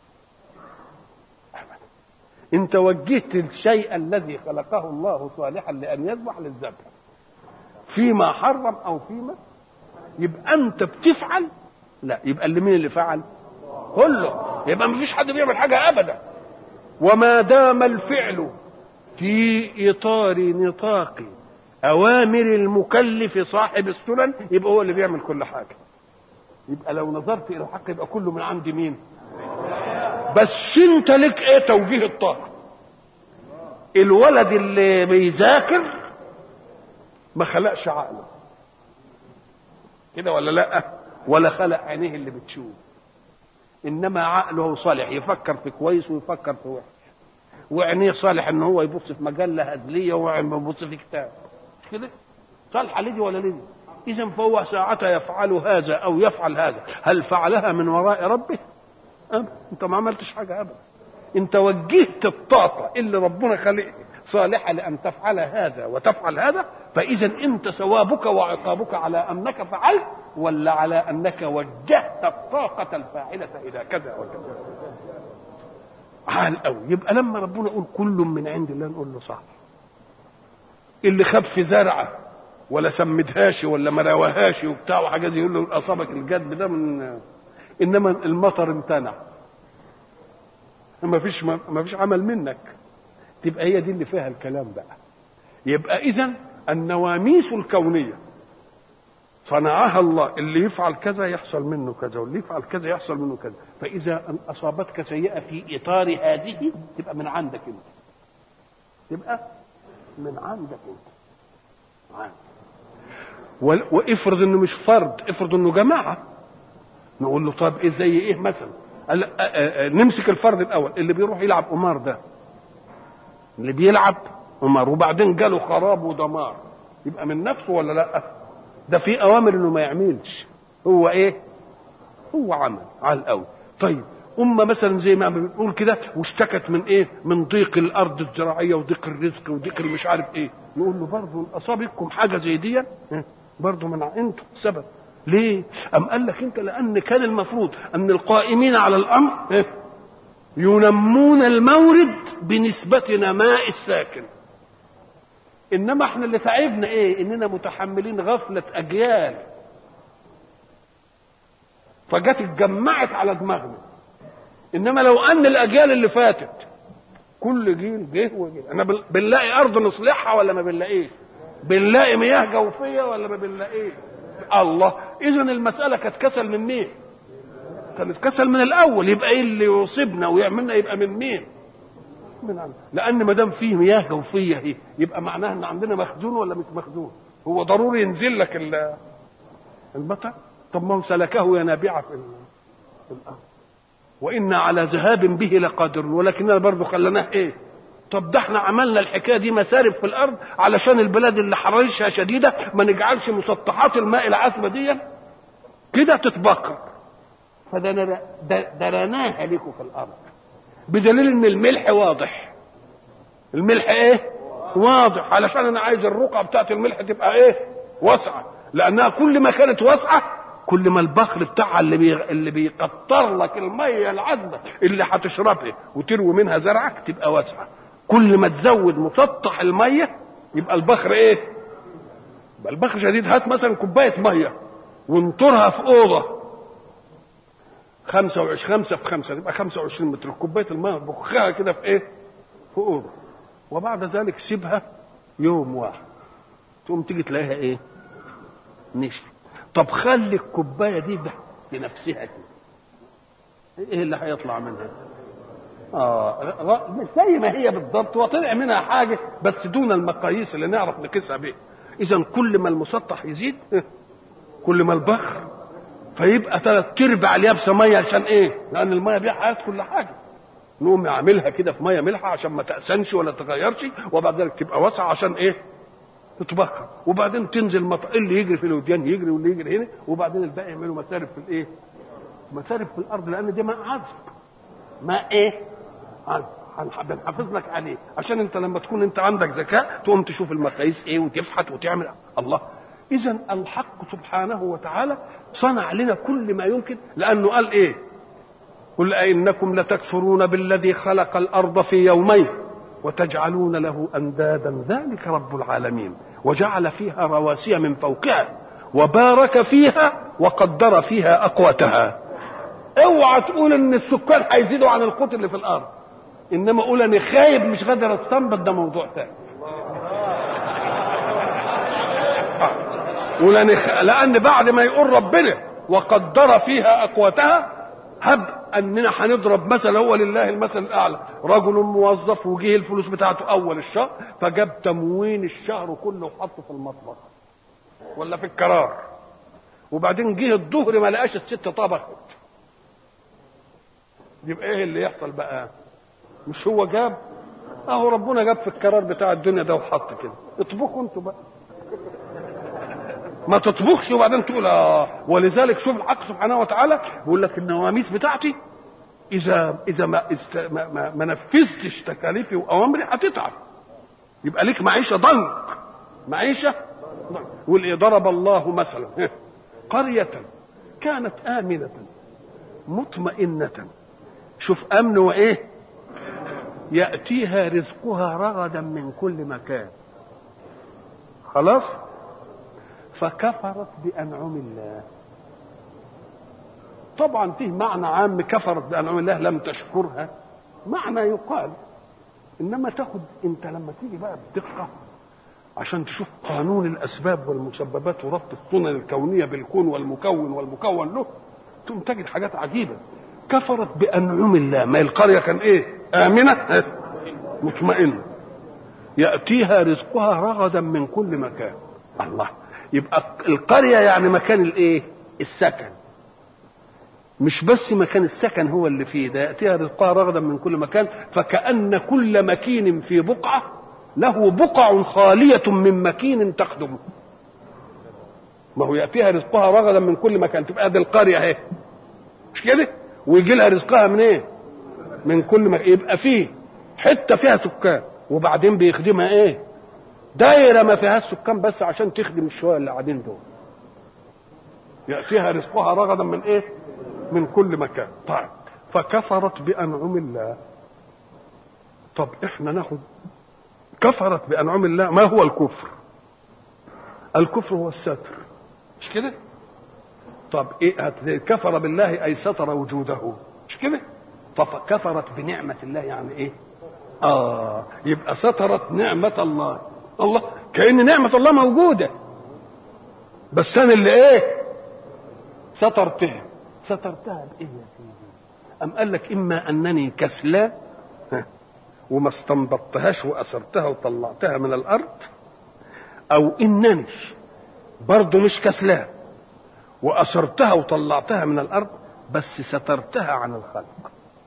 [SPEAKER 1] انت وجهت الشيء الذي خلقه الله صالحا لان يذبح للذبح فيما حرم او فيما يبقى انت بتفعل لا يبقى اللي مين اللي فعل كله يبقى ما فيش حد بيعمل حاجه ابدا وما دام الفعل في اطار نطاق اوامر المكلف صاحب السنن يبقى هو اللي بيعمل كل حاجه يبقى لو نظرت الى الحق يبقى كله من عند مين بس انت لك ايه توجيه الطاقه الولد اللي بيذاكر ما خلقش عقله كده ولا لا ولا خلق عينيه اللي بتشوف انما عقله صالح يفكر في كويس ويفكر في وحش وعينيه صالح ان هو يبص في مجله هزليه ويبص في كتاب كده صالحه لدي ولا لدي اذا فهو ساعتها يفعل هذا او يفعل هذا هل فعلها من وراء ربه أبدا انت ما عملتش حاجه ابدا انت وجهت الطاقه اللي ربنا خلق صالحه لان تفعل هذا وتفعل هذا فاذا انت ثوابك وعقابك على انك فعلت ولا على انك وجهت الطاقه الفاعله الى كذا وكذا عال قوي يبقى لما ربنا يقول كل من عند الله نقول له صح اللي خاب في زرعه ولا سمدهاش ولا ما رواهاش وبتاع وحاجات يقول له اصابك الجد ده من انما المطر امتنع ما فيش ما فيش عمل منك تبقى هي دي اللي فيها الكلام بقى يبقى اذا النواميس الكونيه صنعها الله اللي يفعل كذا يحصل منه كذا واللي يفعل كذا يحصل منه كذا فاذا ان اصابتك سيئه في اطار هذه تبقى من عندك انت تبقى من عندك انت عندك. وافرض انه مش فرد افرض انه جماعه نقول له طب ايه زي ايه مثلا قال نمسك الفرد الاول اللي بيروح يلعب قمار ده اللي بيلعب قمار وبعدين جاله خراب ودمار يبقى من نفسه ولا لا ده في اوامر انه ما يعملش هو ايه هو عمل على الاول طيب أمة مثلا زي ما بنقول كده واشتكت من إيه؟ من ضيق الأرض الزراعية وضيق الرزق وضيق مش عارف إيه، نقول له برضه أصابكم حاجة زي دي برضه من انتم السبب ليه؟ أم قال لك أنت لأن كان المفروض أن القائمين على الأمر ينمون المورد بنسبة نماء الساكن إنما احنا اللي تعبنا إيه؟ إننا متحملين غفلة أجيال فجت اتجمعت على دماغنا إنما لو أن الأجيال اللي فاتت كل جيل جه وجه أنا بنلاقي أرض نصلحها ولا ما بنلاقيش؟ بنلاقي مياه جوفية ولا ما بنلاقيش؟ الله اذا المساله كانت كسل من مين كانت كسل من الاول يبقى ايه اللي يصيبنا ويعملنا يبقى من مين من عندنا لان ما دام فيه مياه جوفيه اهي يبقى معناها ان عندنا مخزون ولا مش مخزون هو ضروري ينزل لك المطر طب ما هو سلكه ينابيع في الارض وإنا على ذهاب به لقادرون ولكننا برضه خلناه ايه طب ده احنا عملنا الحكايه دي مسارب في الارض علشان البلاد اللي حرارتها شديده ما نجعلش مسطحات الماء العذبه دي كده تتبخر فدرناها لكم في الارض بدليل ان الملح واضح الملح ايه واضح علشان انا عايز الرقعه بتاعت الملح تبقى ايه واسعه لانها كل ما كانت واسعه كل ما البخر بتاعها اللي بي... اللي بيقطر لك الميه العذبه اللي هتشربها وتروي منها زرعك تبقى واسعه كل ما تزود مسطح الميه يبقى البخر ايه يبقى البخر شديد هات مثلا كوبايه ميه وانطرها في اوضه 25 خمسة في خمسة تبقى 25 متر كوباية الماء بخها كده في ايه؟ في أوضة وبعد ذلك سيبها يوم واحد تقوم تيجي تلاقيها ايه؟ نشف طب خلي الكوباية دي بنفسها كده ايه اللي هيطلع منها؟ اه مش زي ما هي بالضبط وطلع منها حاجة بس دون المقاييس اللي نعرف نقيسها بيها إذا كل ما المسطح يزيد كل ما البخر فيبقى ثلاث ارباع اليابسه ميه عشان ايه؟ لان الميه دي حياه كل حاجه. نقوم يعملها كده في ميه ملحه عشان ما تأسنش ولا تغيرش وبعد ذلك تبقى واسعه عشان ايه؟ تتبخر وبعدين تنزل مط... اللي يجري في الوديان يجري واللي يجري هنا وبعدين الباقي يعملوا مسارب في الايه؟ مسارب في الارض لان دي ماء عذب. ماء ايه؟ عذب بنحافظ لك عليه عشان انت لما تكون انت عندك ذكاء تقوم تشوف المقاييس ايه وتفحت وتعمل الله اذا الحق سبحانه وتعالى صنع لنا كل ما يمكن لانه قال ايه قل أئنكم لتكفرون بالذي خلق الأرض في يومين وتجعلون له أندادا ذلك رب العالمين وجعل فيها رواسي من فوقها وبارك فيها وقدر فيها أقوتها اوعى تقول ان السكان هيزيدوا عن القوت اللي في الارض انما قول انا خايب مش قادر استنبط ده موضوع تاني قول انا خ... لان بعد ما يقول ربنا وقدر فيها اقواتها هب اننا هنضرب مثل هو لله المثل الاعلى رجل موظف وجه الفلوس بتاعته اول الشهر فجاب تموين الشهر كله وحطه في المطبخ ولا في الكرار وبعدين جه الظهر ما لقاش الست طبخت يبقى ايه اللي يحصل بقى مش هو جاب اهو ربنا جاب في القرار بتاع الدنيا ده وحط كده اطبخوا انتوا بقى ما تطبخش وبعدين تقول اه ولذلك شوف الحق سبحانه وتعالى بيقول لك النواميس بتاعتي اذا اذا ما است... ما, ما, ما نفذتش تكاليفي واوامري هتتعب يبقى ليك معيشه ضنك معيشه ضنك يقول ايه ضرب الله مثلا قريه كانت امنه مطمئنه شوف امن وايه ياتيها رزقها رغدا من كل مكان خلاص فكفرت بانعم الله طبعا فيه معنى عام كفرت بانعم الله لم تشكرها معنى يقال انما تاخد انت لما تيجي بقى بدقه عشان تشوف قانون الاسباب والمسببات وربط السنن الكونيه بالكون والمكون والمكون له تقوم تجد حاجات عجيبه كفرت بانعم الله ما القريه كان ايه امنه مطمئنه ياتيها رزقها رغدا من كل مكان الله يبقى القريه يعني مكان الايه السكن مش بس مكان السكن هو اللي فيه ده ياتيها رزقها رغدا من كل مكان فكان كل مكين في بقعه له بقع خاليه من مكين تخدمه ما هو ياتيها رزقها رغدا من كل مكان تبقى دي القريه اهي مش كده ويجي لها رزقها من ايه من كل مكان يبقى فيه حته فيها سكان وبعدين بيخدمها ايه دايره ما فيهاش سكان بس عشان تخدم الشويه اللي قاعدين دول ياتيها رزقها رغدا من ايه من كل مكان طيب فكفرت بانعم الله طب احنا ناخد كفرت بانعم الله ما هو الكفر الكفر هو الستر مش كده طب ايه كفر بالله اي ستر وجوده مش كده طب كفرت بنعمه الله يعني ايه اه يبقى سترت نعمه الله الله كأن نعمة الله موجودة بس أنا اللي إيه سترتها سترتها بإيه يا سيدي أم قال لك إما أنني كسلان وما استنبطتهاش وأسرتها وطلعتها من الأرض أو إنني برضه مش كسلان وأسرتها وطلعتها من الأرض بس سترتها عن الخلق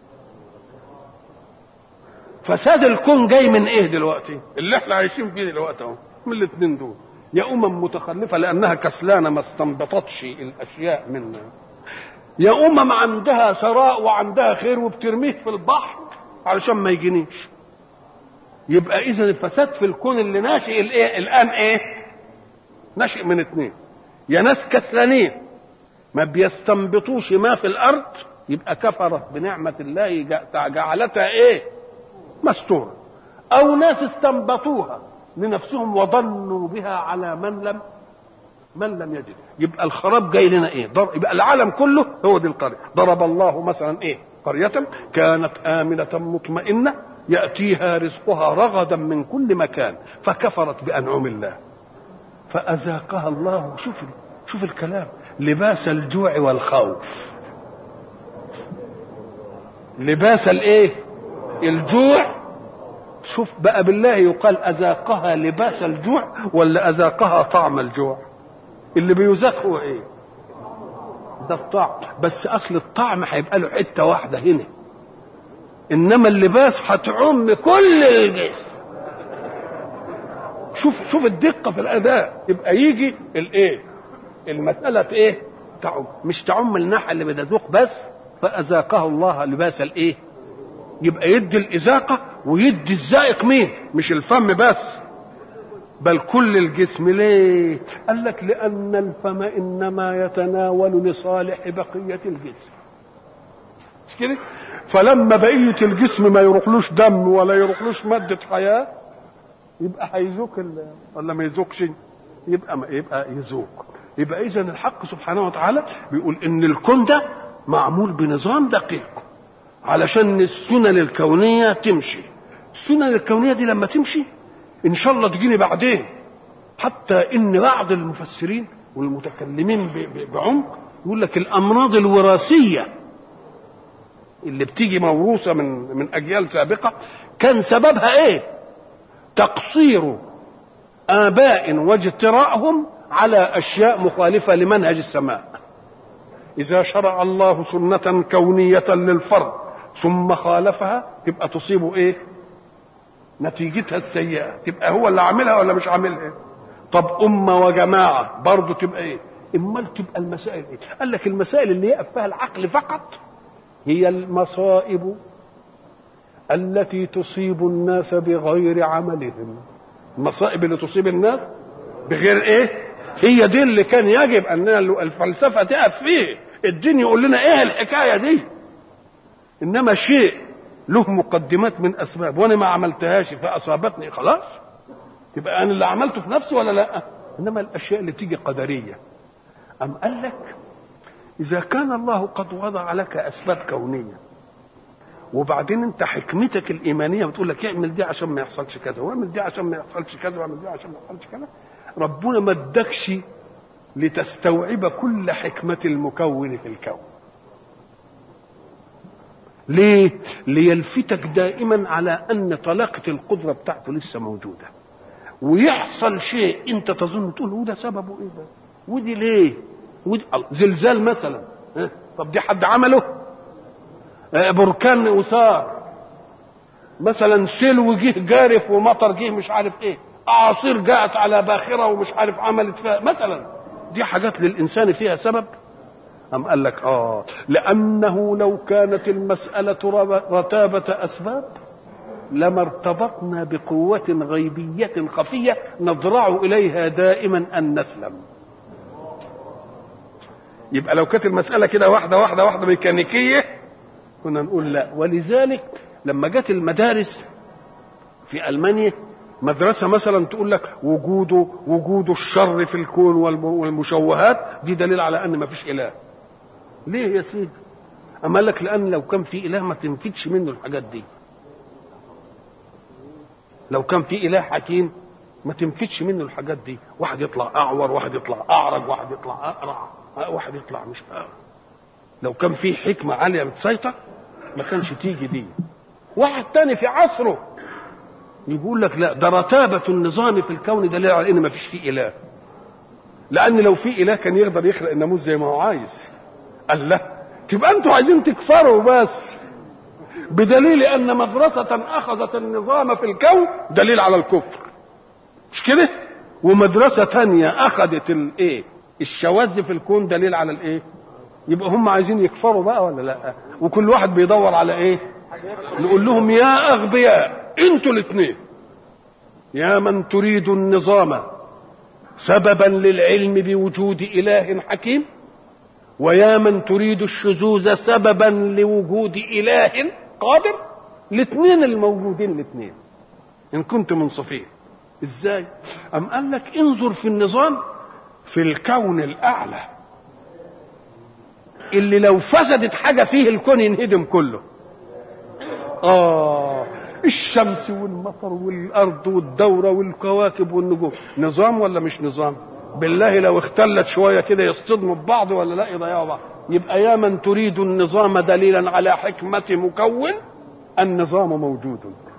[SPEAKER 1] فساد الكون جاي من ايه دلوقتي اللي احنا عايشين فيه دلوقتي اهو من الاثنين دول يا امم متخلفه لانها كسلانه ما استنبطتش الاشياء منها يا امم عندها ثراء وعندها خير وبترميه في البحر علشان ما يجينيش يبقى اذا الفساد في الكون اللي ناشئ الايه الان ايه ناشئ من اثنين يا ناس كسلانين ما بيستنبطوش ما في الارض يبقى كفرت بنعمه الله جعلتها ايه مستورة أو ناس استنبطوها لنفسهم وظنوا بها على من لم من لم يجد يبقى الخراب جاي لنا ايه ضر... يبقى العالم كله هو دي القرية ضرب الله مثلا ايه قرية كانت آمنة مطمئنة يأتيها رزقها رغدا من كل مكان فكفرت بأنعم الله فأذاقها الله شوف شوف الكلام لباس الجوع والخوف لباس الايه الجوع شوف بقى بالله يقال أذاقها لباس الجوع ولا أذاقها طعم الجوع اللي بيذاق هو ايه ده الطعم بس اصل الطعم هيبقى له حته واحده هنا انما اللباس هتعم كل الجسم شوف شوف الدقه في الاداء يبقى يجي الايه المساله ايه تعم مش تعم الناحيه اللي بتذوق بس فاذاقه الله لباس الايه يبقى يدي الإذاقة ويدي الزائق مين مش الفم بس بل كل الجسم ليه قال لك لأن الفم إنما يتناول لصالح بقية الجسم مش كده فلما بقية الجسم ما يروحلوش دم ولا يروحلوش مادة حياة يبقى هيذوق ولا ما يذوقش يبقى ما يبقى يذوق يبقى اذا الحق سبحانه وتعالى بيقول ان الكون ده معمول بنظام دقيق علشان السنن الكونيه تمشي السنن الكونيه دي لما تمشي ان شاء الله تجيني بعدين حتى ان بعض المفسرين والمتكلمين بعمق يقول لك الامراض الوراثيه اللي بتيجي موروثه من من اجيال سابقه كان سببها ايه تقصير اباء واجتراءهم على اشياء مخالفه لمنهج السماء اذا شرع الله سنه كونيه للفرد ثم خالفها تبقى تصيب ايه نتيجتها السيئه تبقى هو اللي عاملها ولا مش عاملها طب امه وجماعه برضه تبقى ايه امال تبقى المسائل ايه قال لك المسائل اللي يقف فيها العقل فقط هي المصائب التي تصيب الناس بغير عملهم المصائب اللي تصيب الناس بغير ايه هي دي اللي كان يجب ان الفلسفه تقف فيه الدين يقول لنا ايه الحكايه دي انما شيء له مقدمات من اسباب وانا ما عملتهاش فاصابتني خلاص يبقى انا اللي عملته في نفسي ولا لا انما الاشياء اللي تيجي قدريه ام قال لك اذا كان الله قد وضع لك اسباب كونيه وبعدين انت حكمتك الايمانيه بتقول لك اعمل دي عشان ما يحصلش كذا واعمل دي عشان ما يحصلش كذا واعمل دي عشان ما يحصلش كذا ربنا ما ادكش لتستوعب كل حكمه المكون في الكون ليه ليلفتك دائما على ان طلاقه القدره بتاعته لسه موجوده ويحصل شيء انت تظن تقول وده سببه ايه ده ودي ليه ودي زلزال مثلا طب دي حد عمله بركان وثار مثلا سلو جه جارف ومطر جه مش عارف ايه اعاصير جاءت على باخره ومش عارف عملت فيها مثلا دي حاجات للانسان فيها سبب أم قال لك آه لأنه لو كانت المسألة رتابة أسباب لما ارتبطنا بقوة غيبية خفية نضرع إليها دائما أن نسلم يبقى لو كانت المسألة كده واحدة واحدة واحدة ميكانيكية كنا نقول لا ولذلك لما جت المدارس في ألمانيا مدرسة مثلا تقول لك وجوده وجود الشر في الكون والمشوهات دي دليل على أن ما فيش إله ليه يا سيدي أما لك لأن لو كان في إله ما تنفدش منه الحاجات دي لو كان في إله حكيم ما تنفدش منه الحاجات دي واحد يطلع أعور واحد يطلع أعرج واحد يطلع أقرع واحد يطلع مش أقرع لو كان في حكمة عالية بتسيطر ما كانش تيجي دي واحد تاني في عصره يقول لك لا ده رتابة النظام في الكون دليل على ان ما فيش فيه اله لان لو في اله كان يقدر يخلق الناموس زي ما هو عايز قال لا تبقى انتوا عايزين تكفروا بس بدليل ان مدرسة اخذت النظام في الكون دليل على الكفر مش كده ومدرسة تانية اخذت الايه الشواذ في الكون دليل على الايه يبقى هم عايزين يكفروا بقى ولا لا وكل واحد بيدور على ايه نقول لهم يا اغبياء انتوا الاثنين يا من تريد النظام سببا للعلم بوجود اله حكيم ويا من تريد الشذوذ سببا لوجود اله قادر الاثنين الموجودين الاثنين ان كنت منصفين ازاي ام قال لك انظر في النظام في الكون الاعلى اللي لو فسدت حاجه فيه الكون ينهدم كله اه الشمس والمطر والارض والدوره والكواكب والنجوم نظام ولا مش نظام بالله لو اختلت شويه كده يصطدموا ببعض ولا لا يضيعوا بعض يبقى يا من تريد النظام دليلا على حكمه مكون النظام موجود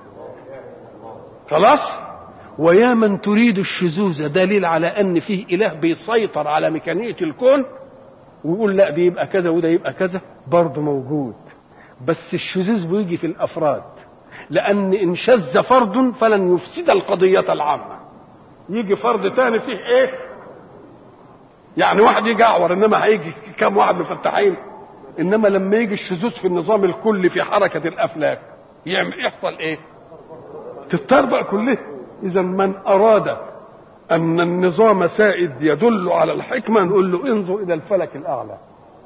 [SPEAKER 1] خلاص ويا من تريد الشذوذ دليل على ان فيه اله بيسيطر على ميكانيكيه الكون ويقول لا دي يبقى كذا وده يبقى كذا برضه موجود بس الشذوذ بيجي في الافراد لان ان شذ فرد فلن يفسد القضيه العامه يجي فرد تاني فيه ايه يعني واحد يجي اعور انما هيجي كم واحد مفتحين انما لما يجي الشذوذ في النظام الكلي في حركه الافلاك يعمل يحصل ايه تتطربق كلها اذا من اراد ان النظام سائد يدل على الحكمه نقول له انظر الى الفلك الاعلى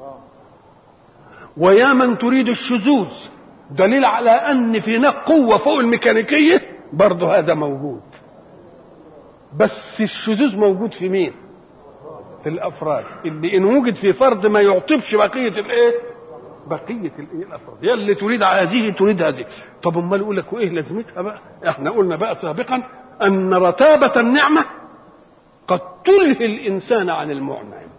[SPEAKER 1] ويا من تريد الشذوذ دليل على ان في هناك قوه فوق الميكانيكيه برضه هذا موجود بس الشذوذ موجود في مين في الافراد اللي ان وجد في فرد ما يعطبش بقيه الايه بقيه الايه الافراد يا اللي تريد هذه تريد هذه طب امال يقول لك وايه لازمتها بقى احنا قلنا بقى سابقا ان رتابه النعمه قد تلهي الانسان عن المعنعم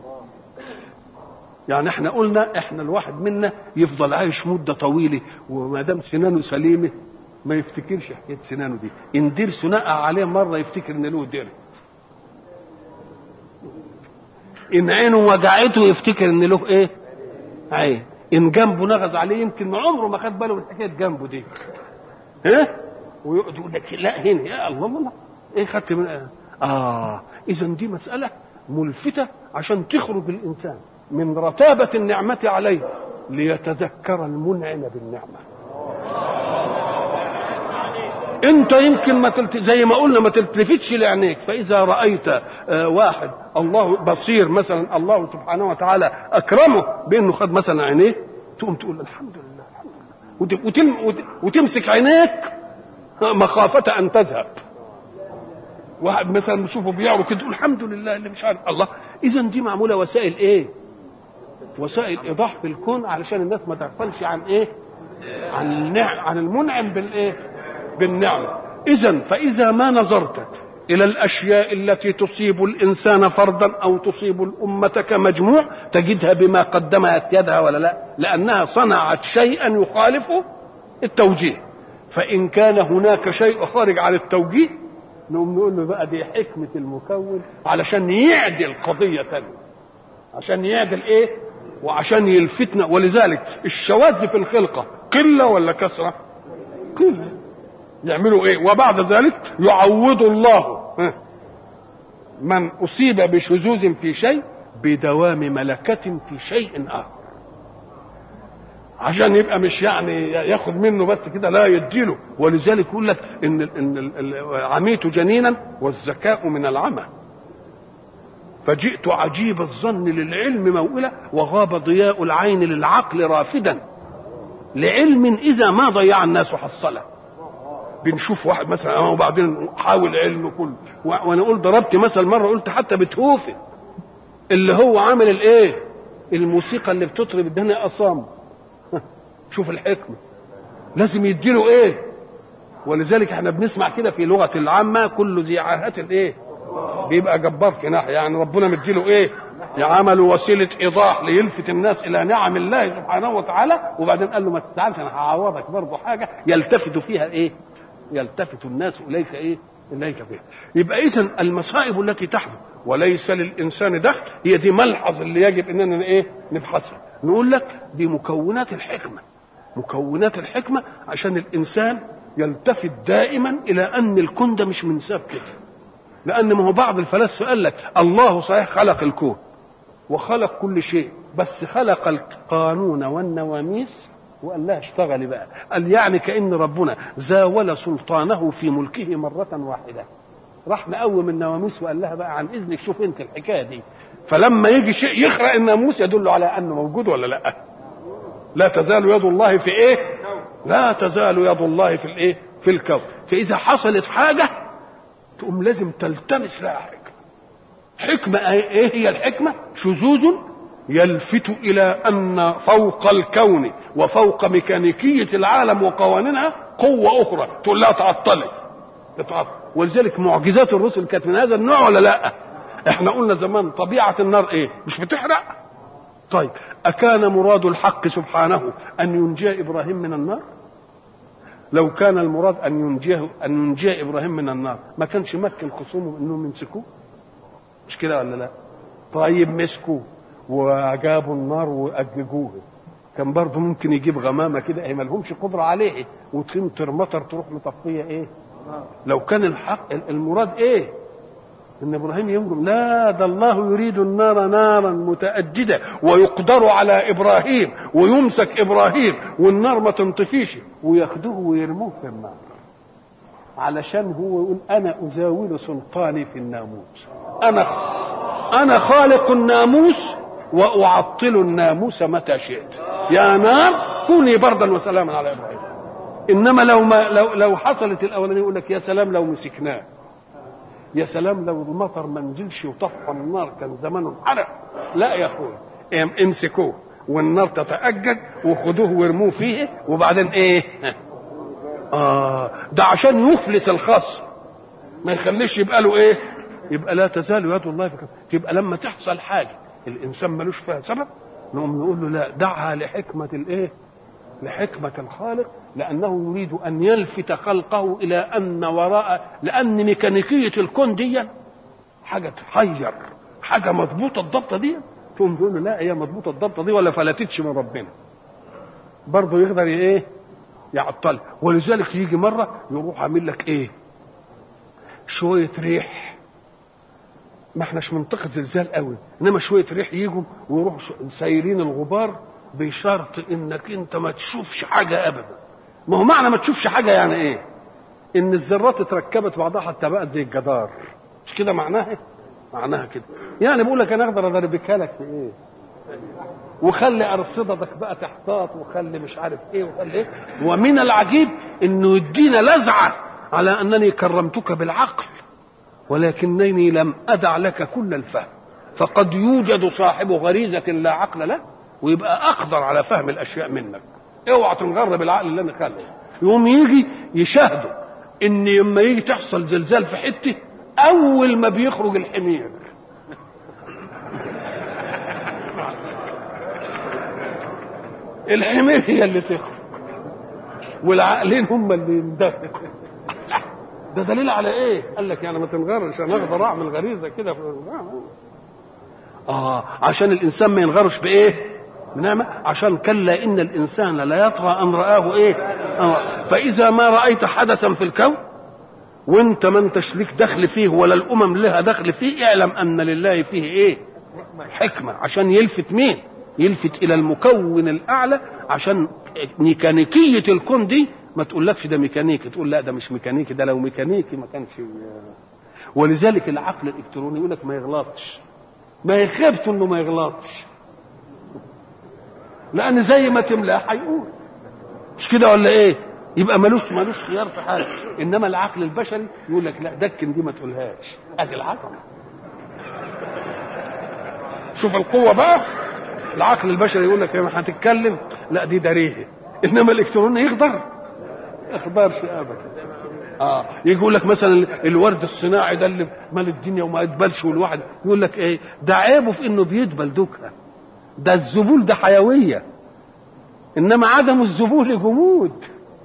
[SPEAKER 1] يعني احنا قلنا احنا الواحد منا يفضل عايش مده طويله وما دام سنانه سليمه ما يفتكرش حكايه سنانه دي ان دير سنقع عليه مره يفتكر ان له دير ان عينه وجعته يفتكر ان له ايه عين ان جنبه نغز عليه يمكن ما عمره ما خد باله من حكايه جنبه دي ها ويقعد يقول لك لا هنا يا الله الله ايه خدت من اه اذا دي مساله ملفته عشان تخرج الانسان من رتابه النعمه عليه ليتذكر المنعم بالنعمه انت يمكن ما تلت... زي ما قلنا ما تلتفتش لعينيك فاذا رايت آه واحد الله بصير مثلا الله سبحانه وتعالى اكرمه بانه خد مثلا عينيه تقوم تقول الحمد لله الحمد لله وت... وتم... وت... وتمسك عينيك مخافه ان تذهب واحد مثلا نشوفه بيعرض كده تقول الحمد لله اللي مش عارف الله اذا دي معموله وسائل ايه وسائل ايضاح في الكون علشان الناس ما تغفلش عن ايه عن النعم عن المنعم بالايه بالنعمه اذا فاذا ما نظرت الى الاشياء التي تصيب الانسان فردا او تصيب الامه كمجموع تجدها بما قدمت يدها ولا لا لانها صنعت شيئا يخالف التوجيه فان كان هناك شيء خارج عن التوجيه نقوم نقول له بقى دي حكمه المكون علشان يعدل قضيه ثانيه عشان يعدل ايه وعشان يلفتنا ولذلك الشواذ في الخلقه قله ولا كثره قله يعملوا ايه وبعد ذلك يعوض الله من اصيب بشذوذ في شيء بدوام ملكه في شيء اخر عشان يبقى مش يعني ياخد منه بس كده لا يديله ولذلك يقول لك ان ان عميت جنينا والذكاء من العمى فجئت عجيب الظن للعلم موئلة وغاب ضياء العين للعقل رافدا لعلم إذا ما ضيع الناس حصله بنشوف واحد مثلا وبعدين حاول علم كله وانا قلت ضربت مثل مره قلت حتى بتهوفن اللي هو عامل الايه الموسيقى اللي بتطرب الدنيا اصام شوف الحكمه لازم يديله ايه ولذلك احنا بنسمع كده في لغه العامه كل ذي عاهه ايه بيبقى جبار في ناحيه يعني ربنا مديله ايه يعمل وسيله ايضاح ليلفت الناس الى نعم الله سبحانه وتعالى وبعدين قال له ما تزعلش انا هعوضك برضه حاجه يلتفت فيها ايه يلتفت الناس اليك ايه اليك فيها يبقى اذا المصائب التي تحدث وليس للانسان دخل هي دي ملحظ اللي يجب اننا ايه نبحثها نقول لك دي مكونات الحكمه مكونات الحكمه عشان الانسان يلتفت دائما الى ان الكون ده مش منساب كده لان ما هو بعض الفلاسفه قال لك الله صحيح خلق الكون وخلق كل شيء بس خلق القانون والنواميس وقال لها اشتغلي بقى قال يعني كأن ربنا زاول سلطانه في ملكه مرة واحدة راح مقوم النواميس وقال لها بقى عن اذنك شوف انت الحكايه دي فلما يجي شيء يخرق الناموس يدل على انه موجود ولا لا لا تزال يد الله في ايه لا تزال يد الله في الايه في الكون فاذا حصلت حاجه تقوم لازم تلتمس لها حكمه حكمه ايه هي الحكمه شذوذ يلفت الى ان فوق الكون وفوق ميكانيكيه العالم وقوانينها قوه اخرى تقول لها تعطلي تتعطل ولذلك معجزات الرسل كانت من هذا النوع ولا لا احنا قلنا زمان طبيعه النار ايه مش بتحرق طيب اكان مراد الحق سبحانه ان ينجي ابراهيم من النار لو كان المراد ان ينجيه ان ينجي ابراهيم من النار ما كانش مكن خصومه انهم يمسكوه مش كده ولا لا طيب مسكوه وجابوا النار واججوه كان برضه ممكن يجيب غمامه كده ايه مالهمش قدره عليه وتمطر مطر تروح مطفيه ايه لو كان الحق المراد ايه ان ابراهيم ينجم لا ده الله يريد النار نارا متأجدة ويقدر على ابراهيم ويمسك ابراهيم والنار ما تنطفيش وياخدوه ويرموه في النار علشان هو يقول انا ازاول سلطاني في الناموس انا انا خالق الناموس واعطل الناموس متى شئت يا نار كوني بردا وسلاما على ابراهيم انما لو ما لو لو حصلت الاولانيه يقول لك يا سلام لو مسكناه يا سلام لو المطر ما نزلش وطفى النار كان زمانه انحرق لا يا اخويا امسكوه والنار تتأجج وخدوه وارموه فيه وبعدين ايه اه ده عشان يفلس الخصم ما يخليش يبقى له ايه يبقى لا تزال يد الله في تبقى لما تحصل حاجه الانسان ملوش فيها سبب نقوم نقول له لا دعها لحكمه الايه لحكمه الخالق لانه يريد ان يلفت خلقه الى ان وراء لان ميكانيكيه الكون دي حاجه تحير حاجه مضبوطه الضبطه دي تقوم تقول له لا هي مضبوطه الضبطه دي ولا فلتتش من ربنا برضه يقدر ايه يعطلها ولذلك يجي مره يروح عامل لك ايه شويه ريح ما احناش منطقه زلزال قوي انما شويه ريح يجوا ويروحوا سايرين الغبار بشرط انك انت ما تشوفش حاجه ابدا ما هو معنى ما تشوفش حاجه يعني ايه ان الذرات اتركبت بعضها حتى بقت زي الجدار مش كده معناها معناها كده يعني بقول لك انا اقدر ادربكها لك في ايه وخلي ارصدتك بقى تحتاط وخلي مش عارف ايه وخلي ايه ومن العجيب انه يدينا لزعه على انني كرمتك بالعقل ولكنني لم ادع لك كل الفهم فقد يوجد صاحب غريزه لا عقل له ويبقى اقدر على فهم الاشياء منك اوعى تنغر بالعقل اللي انا خلقه يقوم يجي يشاهدوا ان لما يجي تحصل زلزال في حته اول ما بيخرج الحمير الحمير هي اللي تخرج والعقلين هم اللي يندفعوا ده دليل على ايه؟ قال لك يعني ما تنغرش انا اقدر اعمل غريزه كده اه عشان الانسان ما ينغرش بايه؟ بنعمة عشان كلا ان الانسان لا يطغى ان رآه ايه؟ آه. فاذا ما رايت حدثا في الكون وانت ما انتش ليك دخل فيه ولا الامم لها دخل فيه اعلم ان لله فيه ايه؟ حكمه عشان يلفت مين؟ يلفت الى المكون الاعلى عشان ميكانيكيه الكون دي ما تقولكش ده ميكانيكي تقول لا ده مش ميكانيكي ده لو ميكانيكي ما كانش ولذلك العقل الالكتروني يقول لك ما يغلطش ما يخافش انه ما يغلطش لان زي ما تملاه هيقول مش كده ولا ايه يبقى ملوش ملوش خيار في حاجه انما العقل البشري يقول لك لا دكن دي ما تقولهاش ادي العقل شوف القوه بقى العقل البشري يقول لك هتتكلم لا دي دريه انما الالكتروني يقدر يقدرش ابدا اه يقول لك مثلا الورد الصناعي ده اللي مال الدنيا وما يدبلش والواحد يقول لك ايه ده عيبه في انه بيدبل دوكها ده الذبول ده حيويه انما عدم الذبول جمود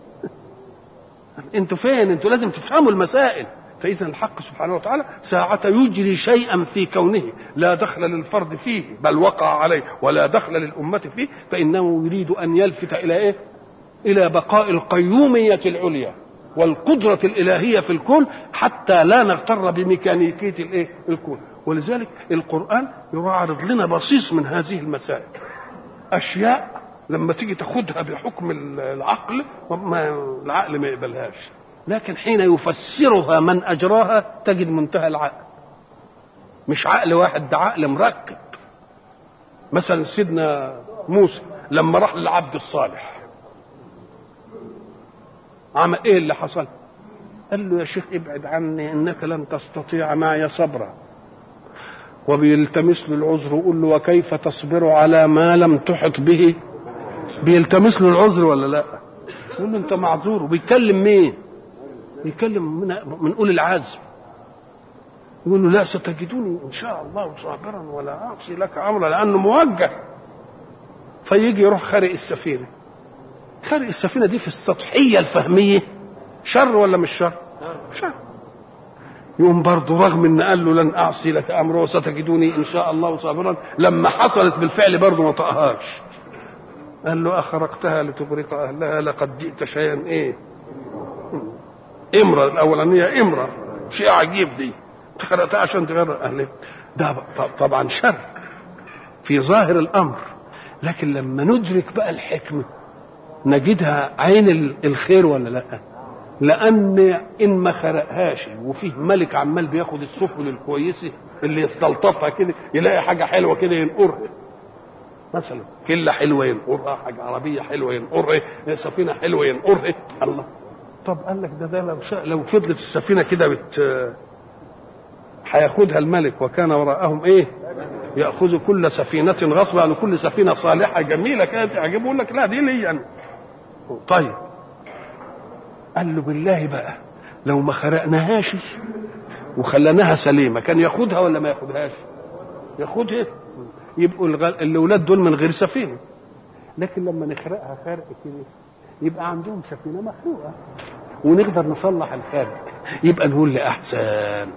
[SPEAKER 1] انتوا فين انتوا لازم تفهموا المسائل فاذا الحق سبحانه وتعالى ساعة يجري شيئا في كونه لا دخل للفرد فيه بل وقع عليه ولا دخل للأمة فيه فإنه يريد أن يلفت إلى إيه؟ إلى بقاء القيومية العليا والقدرة الإلهية في الكون حتى لا نغتر بميكانيكية الإيه؟ الكون ولذلك القرآن يعرض لنا بصيص من هذه المسائل أشياء لما تيجي تاخدها بحكم العقل ما العقل ما يقبلهاش لكن حين يفسرها من اجراها تجد منتهى العقل مش عقل واحد ده عقل مركب مثلا سيدنا موسى لما راح للعبد الصالح عمل ايه اللي حصل قال له يا شيخ ابعد عني انك لن تستطيع معي صبرا وبيلتمس له العذر ويقول له وكيف تصبر على ما لم تحط به بيلتمس له العذر ولا لا يقول له انت معذور وبيتكلم مين يكلم من من اولي العزم يقول له لا ستجدوني ان شاء الله صابرا ولا اعصي لك امرا لانه موجه فيجي يروح خارق السفينه خارق السفينه دي في السطحيه الفهميه شر ولا مش شر؟ شر يقوم برضه رغم ان قال له لن اعصي لك امرا وستجدوني ان شاء الله صابرا لما حصلت بالفعل برضه ما طقهاش قال له اخرقتها لتغرق اهلها لقد جئت شيئا ايه امرة الأولانية امرة شيء عجيب دي انت خلقتها عشان تغرق اهلها ده طبعا شر في ظاهر الامر لكن لما ندرك بقى الحكمه نجدها عين الخير ولا لا لان ان ما خرقهاش وفيه ملك عمال بياخد السفن الكويسه اللي يستلطفها كده يلاقي حاجه حلوه كده ينقرها مثلا كله حلوه ينقرها حاجه عربيه حلوه ينقرها سفينه حلوه ينقرها الله طب قال لك ده ده لو شاء لو فضلت السفينه كده بت هياخدها الملك وكان وراءهم ايه ياخذ كل سفينه غصبا يعني كل سفينه صالحه جميله كانت تعجبه لك لا دي لي يعني. طيب قال له بالله بقى لو ما خرقناهاش وخليناها سليمه كان ياخدها ولا ما ياخدهاش ياخدها يبقوا الاولاد دول من غير سفينه لكن لما نخرقها خرق كده يبقى عندهم سفينه مخلوقه ونقدر نصلح الخارق يبقى نقول لي احسن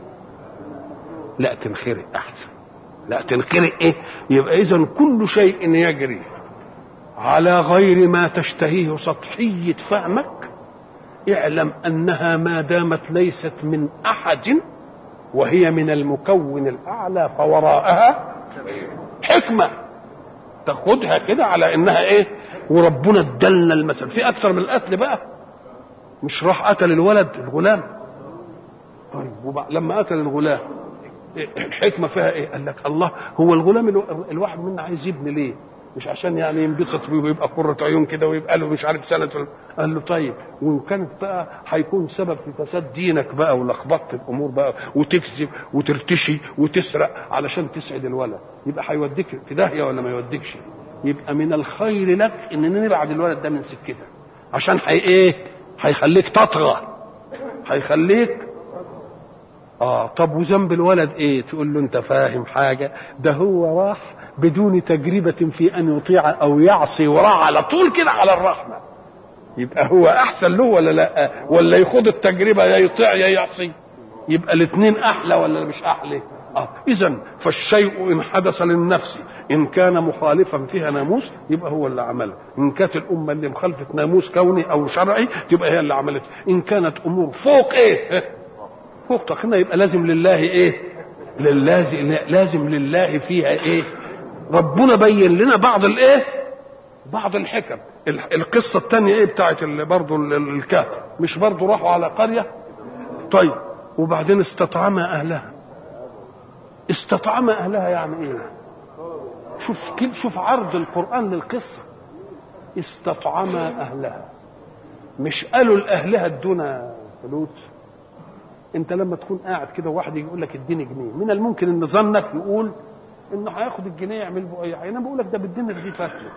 [SPEAKER 1] لا تنخرق احسن لا تنخرق ايه يبقى اذا كل شيء يجري على غير ما تشتهيه سطحيه فهمك اعلم انها ما دامت ليست من احد وهي من المكون الاعلى فوراءها حكمه تاخدها كده على انها ايه وربنا ادلنا المثل في اكثر من القتل بقى مش راح قتل الولد الغلام طيب وبعد لما قتل الغلام الحكمه فيها ايه؟ قال لك الله هو الغلام الواحد منا عايز يبني ليه؟ مش عشان يعني ينبسط بيه ويبقى قرة عيون كده ويبقى له مش عارف سنة قال له طيب وإن كانت بقى هيكون سبب في فساد دينك بقى ولخبطة الأمور بقى وتكذب وترتشي وتسرق علشان تسعد الولد يبقى هيوديك في داهية ولا ما يوديكش؟ يبقى من الخير لك إن نبعد الولد ده من سكتك عشان هي إيه؟ هيخليك تطغى هيخليك اه طب وذنب الولد ايه تقول له انت فاهم حاجه ده هو راح بدون تجربة في أن يطيع أو يعصي وراح على طول كده على الرحمة يبقى هو أحسن له ولا لا ولا يخوض التجربة يا يطيع يا يعصي يبقى الاثنين أحلى ولا مش أحلى آه. إذا فالشيء إن حدث للنفس إن كان مخالفا فيها ناموس يبقى هو اللي عمله إن كانت الأمة اللي مخالفة ناموس كوني أو شرعي تبقى هي اللي عملت إن كانت أمور فوق إيه فوق تقنية يبقى لازم لله إيه لله لازم لله فيها إيه ربنا بين لنا بعض الايه بعض الحكم القصه الثانيه ايه بتاعت برضه الكهف مش برضه راحوا على قريه طيب وبعدين استطعم اهلها استطعم اهلها يعني ايه شوف كيف شوف عرض القران للقصه استطعم اهلها مش قالوا لاهلها ادونا فلوس انت لما تكون قاعد كده واحد يقول لك اديني جنيه من الممكن ان ظنك يقول انه هياخد الجنيه يعمل به اي حاجه انا بقول لك ده بالدين دي فاكره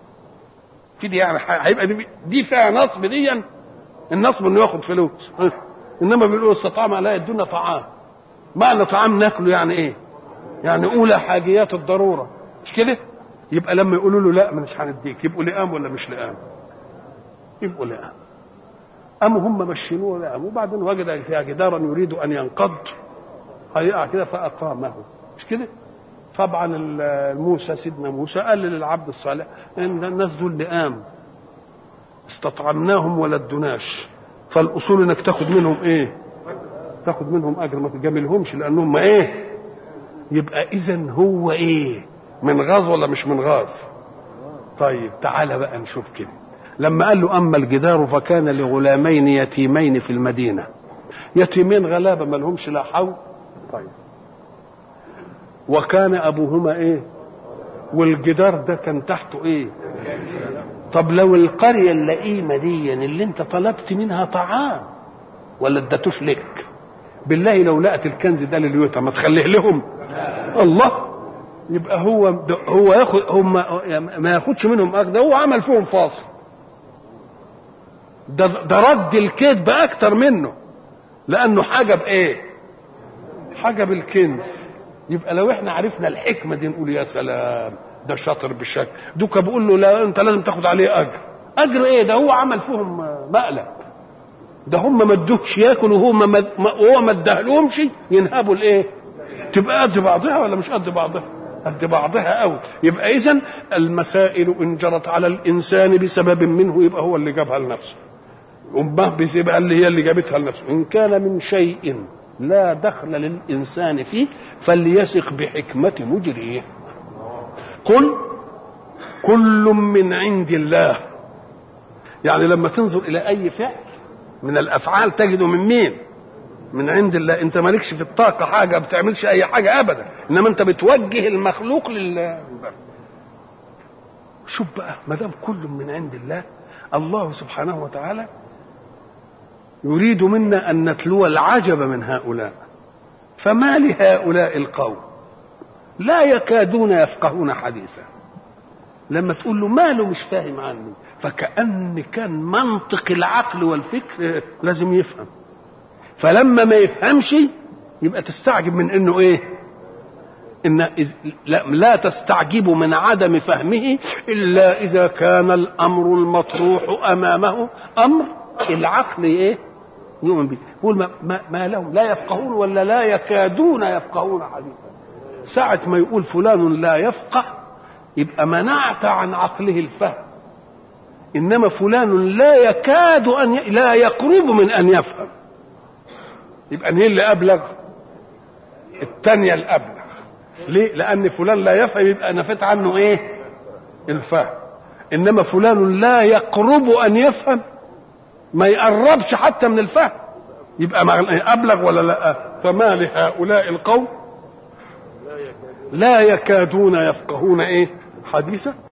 [SPEAKER 1] في دي يعني هيبقى دي, دي فيها نصب ديا النصب انه ياخد فلوس انما بيقولوا استطعم لا يدونا طعام معنى طعام ناكله يعني ايه يعني اولى حاجيات الضروره مش كده يبقى لما يقولوا له لا مش هنديك يبقوا لئام ولا مش لئام يبقوا لئام قاموا هم مشينوه لئام وبعدين وجد فيها جدارا يريد ان ينقض هيقع كده فاقامه مش كده طبعا موسى سيدنا موسى قال للعبد الصالح ان الناس دول لئام استطعمناهم ولا ادوناش فالاصول انك تاخد منهم ايه تاخد منهم اجر ما تجاملهمش لانهم ايه يبقى اذا هو ايه من غاز ولا مش من غاز طيب تعالى بقى نشوف كده لما قال له اما الجدار فكان لغلامين يتيمين في المدينه يتيمين غلابه ما لهمش لا حول طيب وكان ابوهما ايه والجدار ده كان تحته ايه طب لو القريه اللئيمه دي اللي انت طلبت منها طعام ولا ادتوش لك بالله لو لقت الكنز ده لليوتا ما تخليه لهم الله يبقى هو هو ياخد هم ما ياخدش منهم اجر ده هو عمل فيهم فاصل ده ده رد الكذب اكتر منه لانه حاجه بايه حاجه بالكنز يبقى لو احنا عرفنا الحكمه دي نقول يا سلام ده شاطر بالشكل دوكا بيقول له لا انت لازم تاخد عليه اجر اجر ايه ده هو عمل فيهم مقلب ده هم ما ادوهش ياكل وهو ما وهو ما اداهلهمش ينهبوا الايه تبقى قد بعضها ولا مش قد بعضها قد بعضها قوي يبقى اذا المسائل ان جرت على الانسان بسبب منه يبقى هو اللي جابها لنفسه امه بتبقى اللي هي اللي جابتها لنفسه ان كان من شيء لا دخل للإنسان فيه فليثق بحكمة مجريه قل كل من عند الله يعني لما تنظر إلى أي فعل من الأفعال تجده من مين من عند الله انت مالكش في الطاقة حاجة ما بتعملش أي حاجة أبدا إنما أنت بتوجه المخلوق لل شوف بقى ما دام كل من عند الله الله سبحانه وتعالى يريد منا ان نتلو العجب من هؤلاء فما لهؤلاء القوم لا يكادون يفقهون حديثا لما تقول له ماله مش فاهم عنه فكأن كان منطق العقل والفكر لازم يفهم فلما ما يفهمش يبقى تستعجب من انه ايه ان لا, لا تستعجب من عدم فهمه الا اذا كان الامر المطروح امامه امر العقل ايه يؤمن به يقول ما, ما, ما لهم لا يفقهون ولا لا يكادون يفقهون حديثا ساعة ما يقول فلان لا يفقه يبقى منعت عن عقله الفهم انما فلان لا يكاد ان ي... لا يقرب من ان يفهم يبقى هي اللي ابلغ الثانيه الابلغ ليه لان فلان لا يفهم يبقى نفت عنه ايه الفهم انما فلان لا يقرب ان يفهم ما يقربش حتى من الفهم يبقى ابلغ ولا لا فما لهؤلاء القوم لا يكادون يفقهون ايه حديثا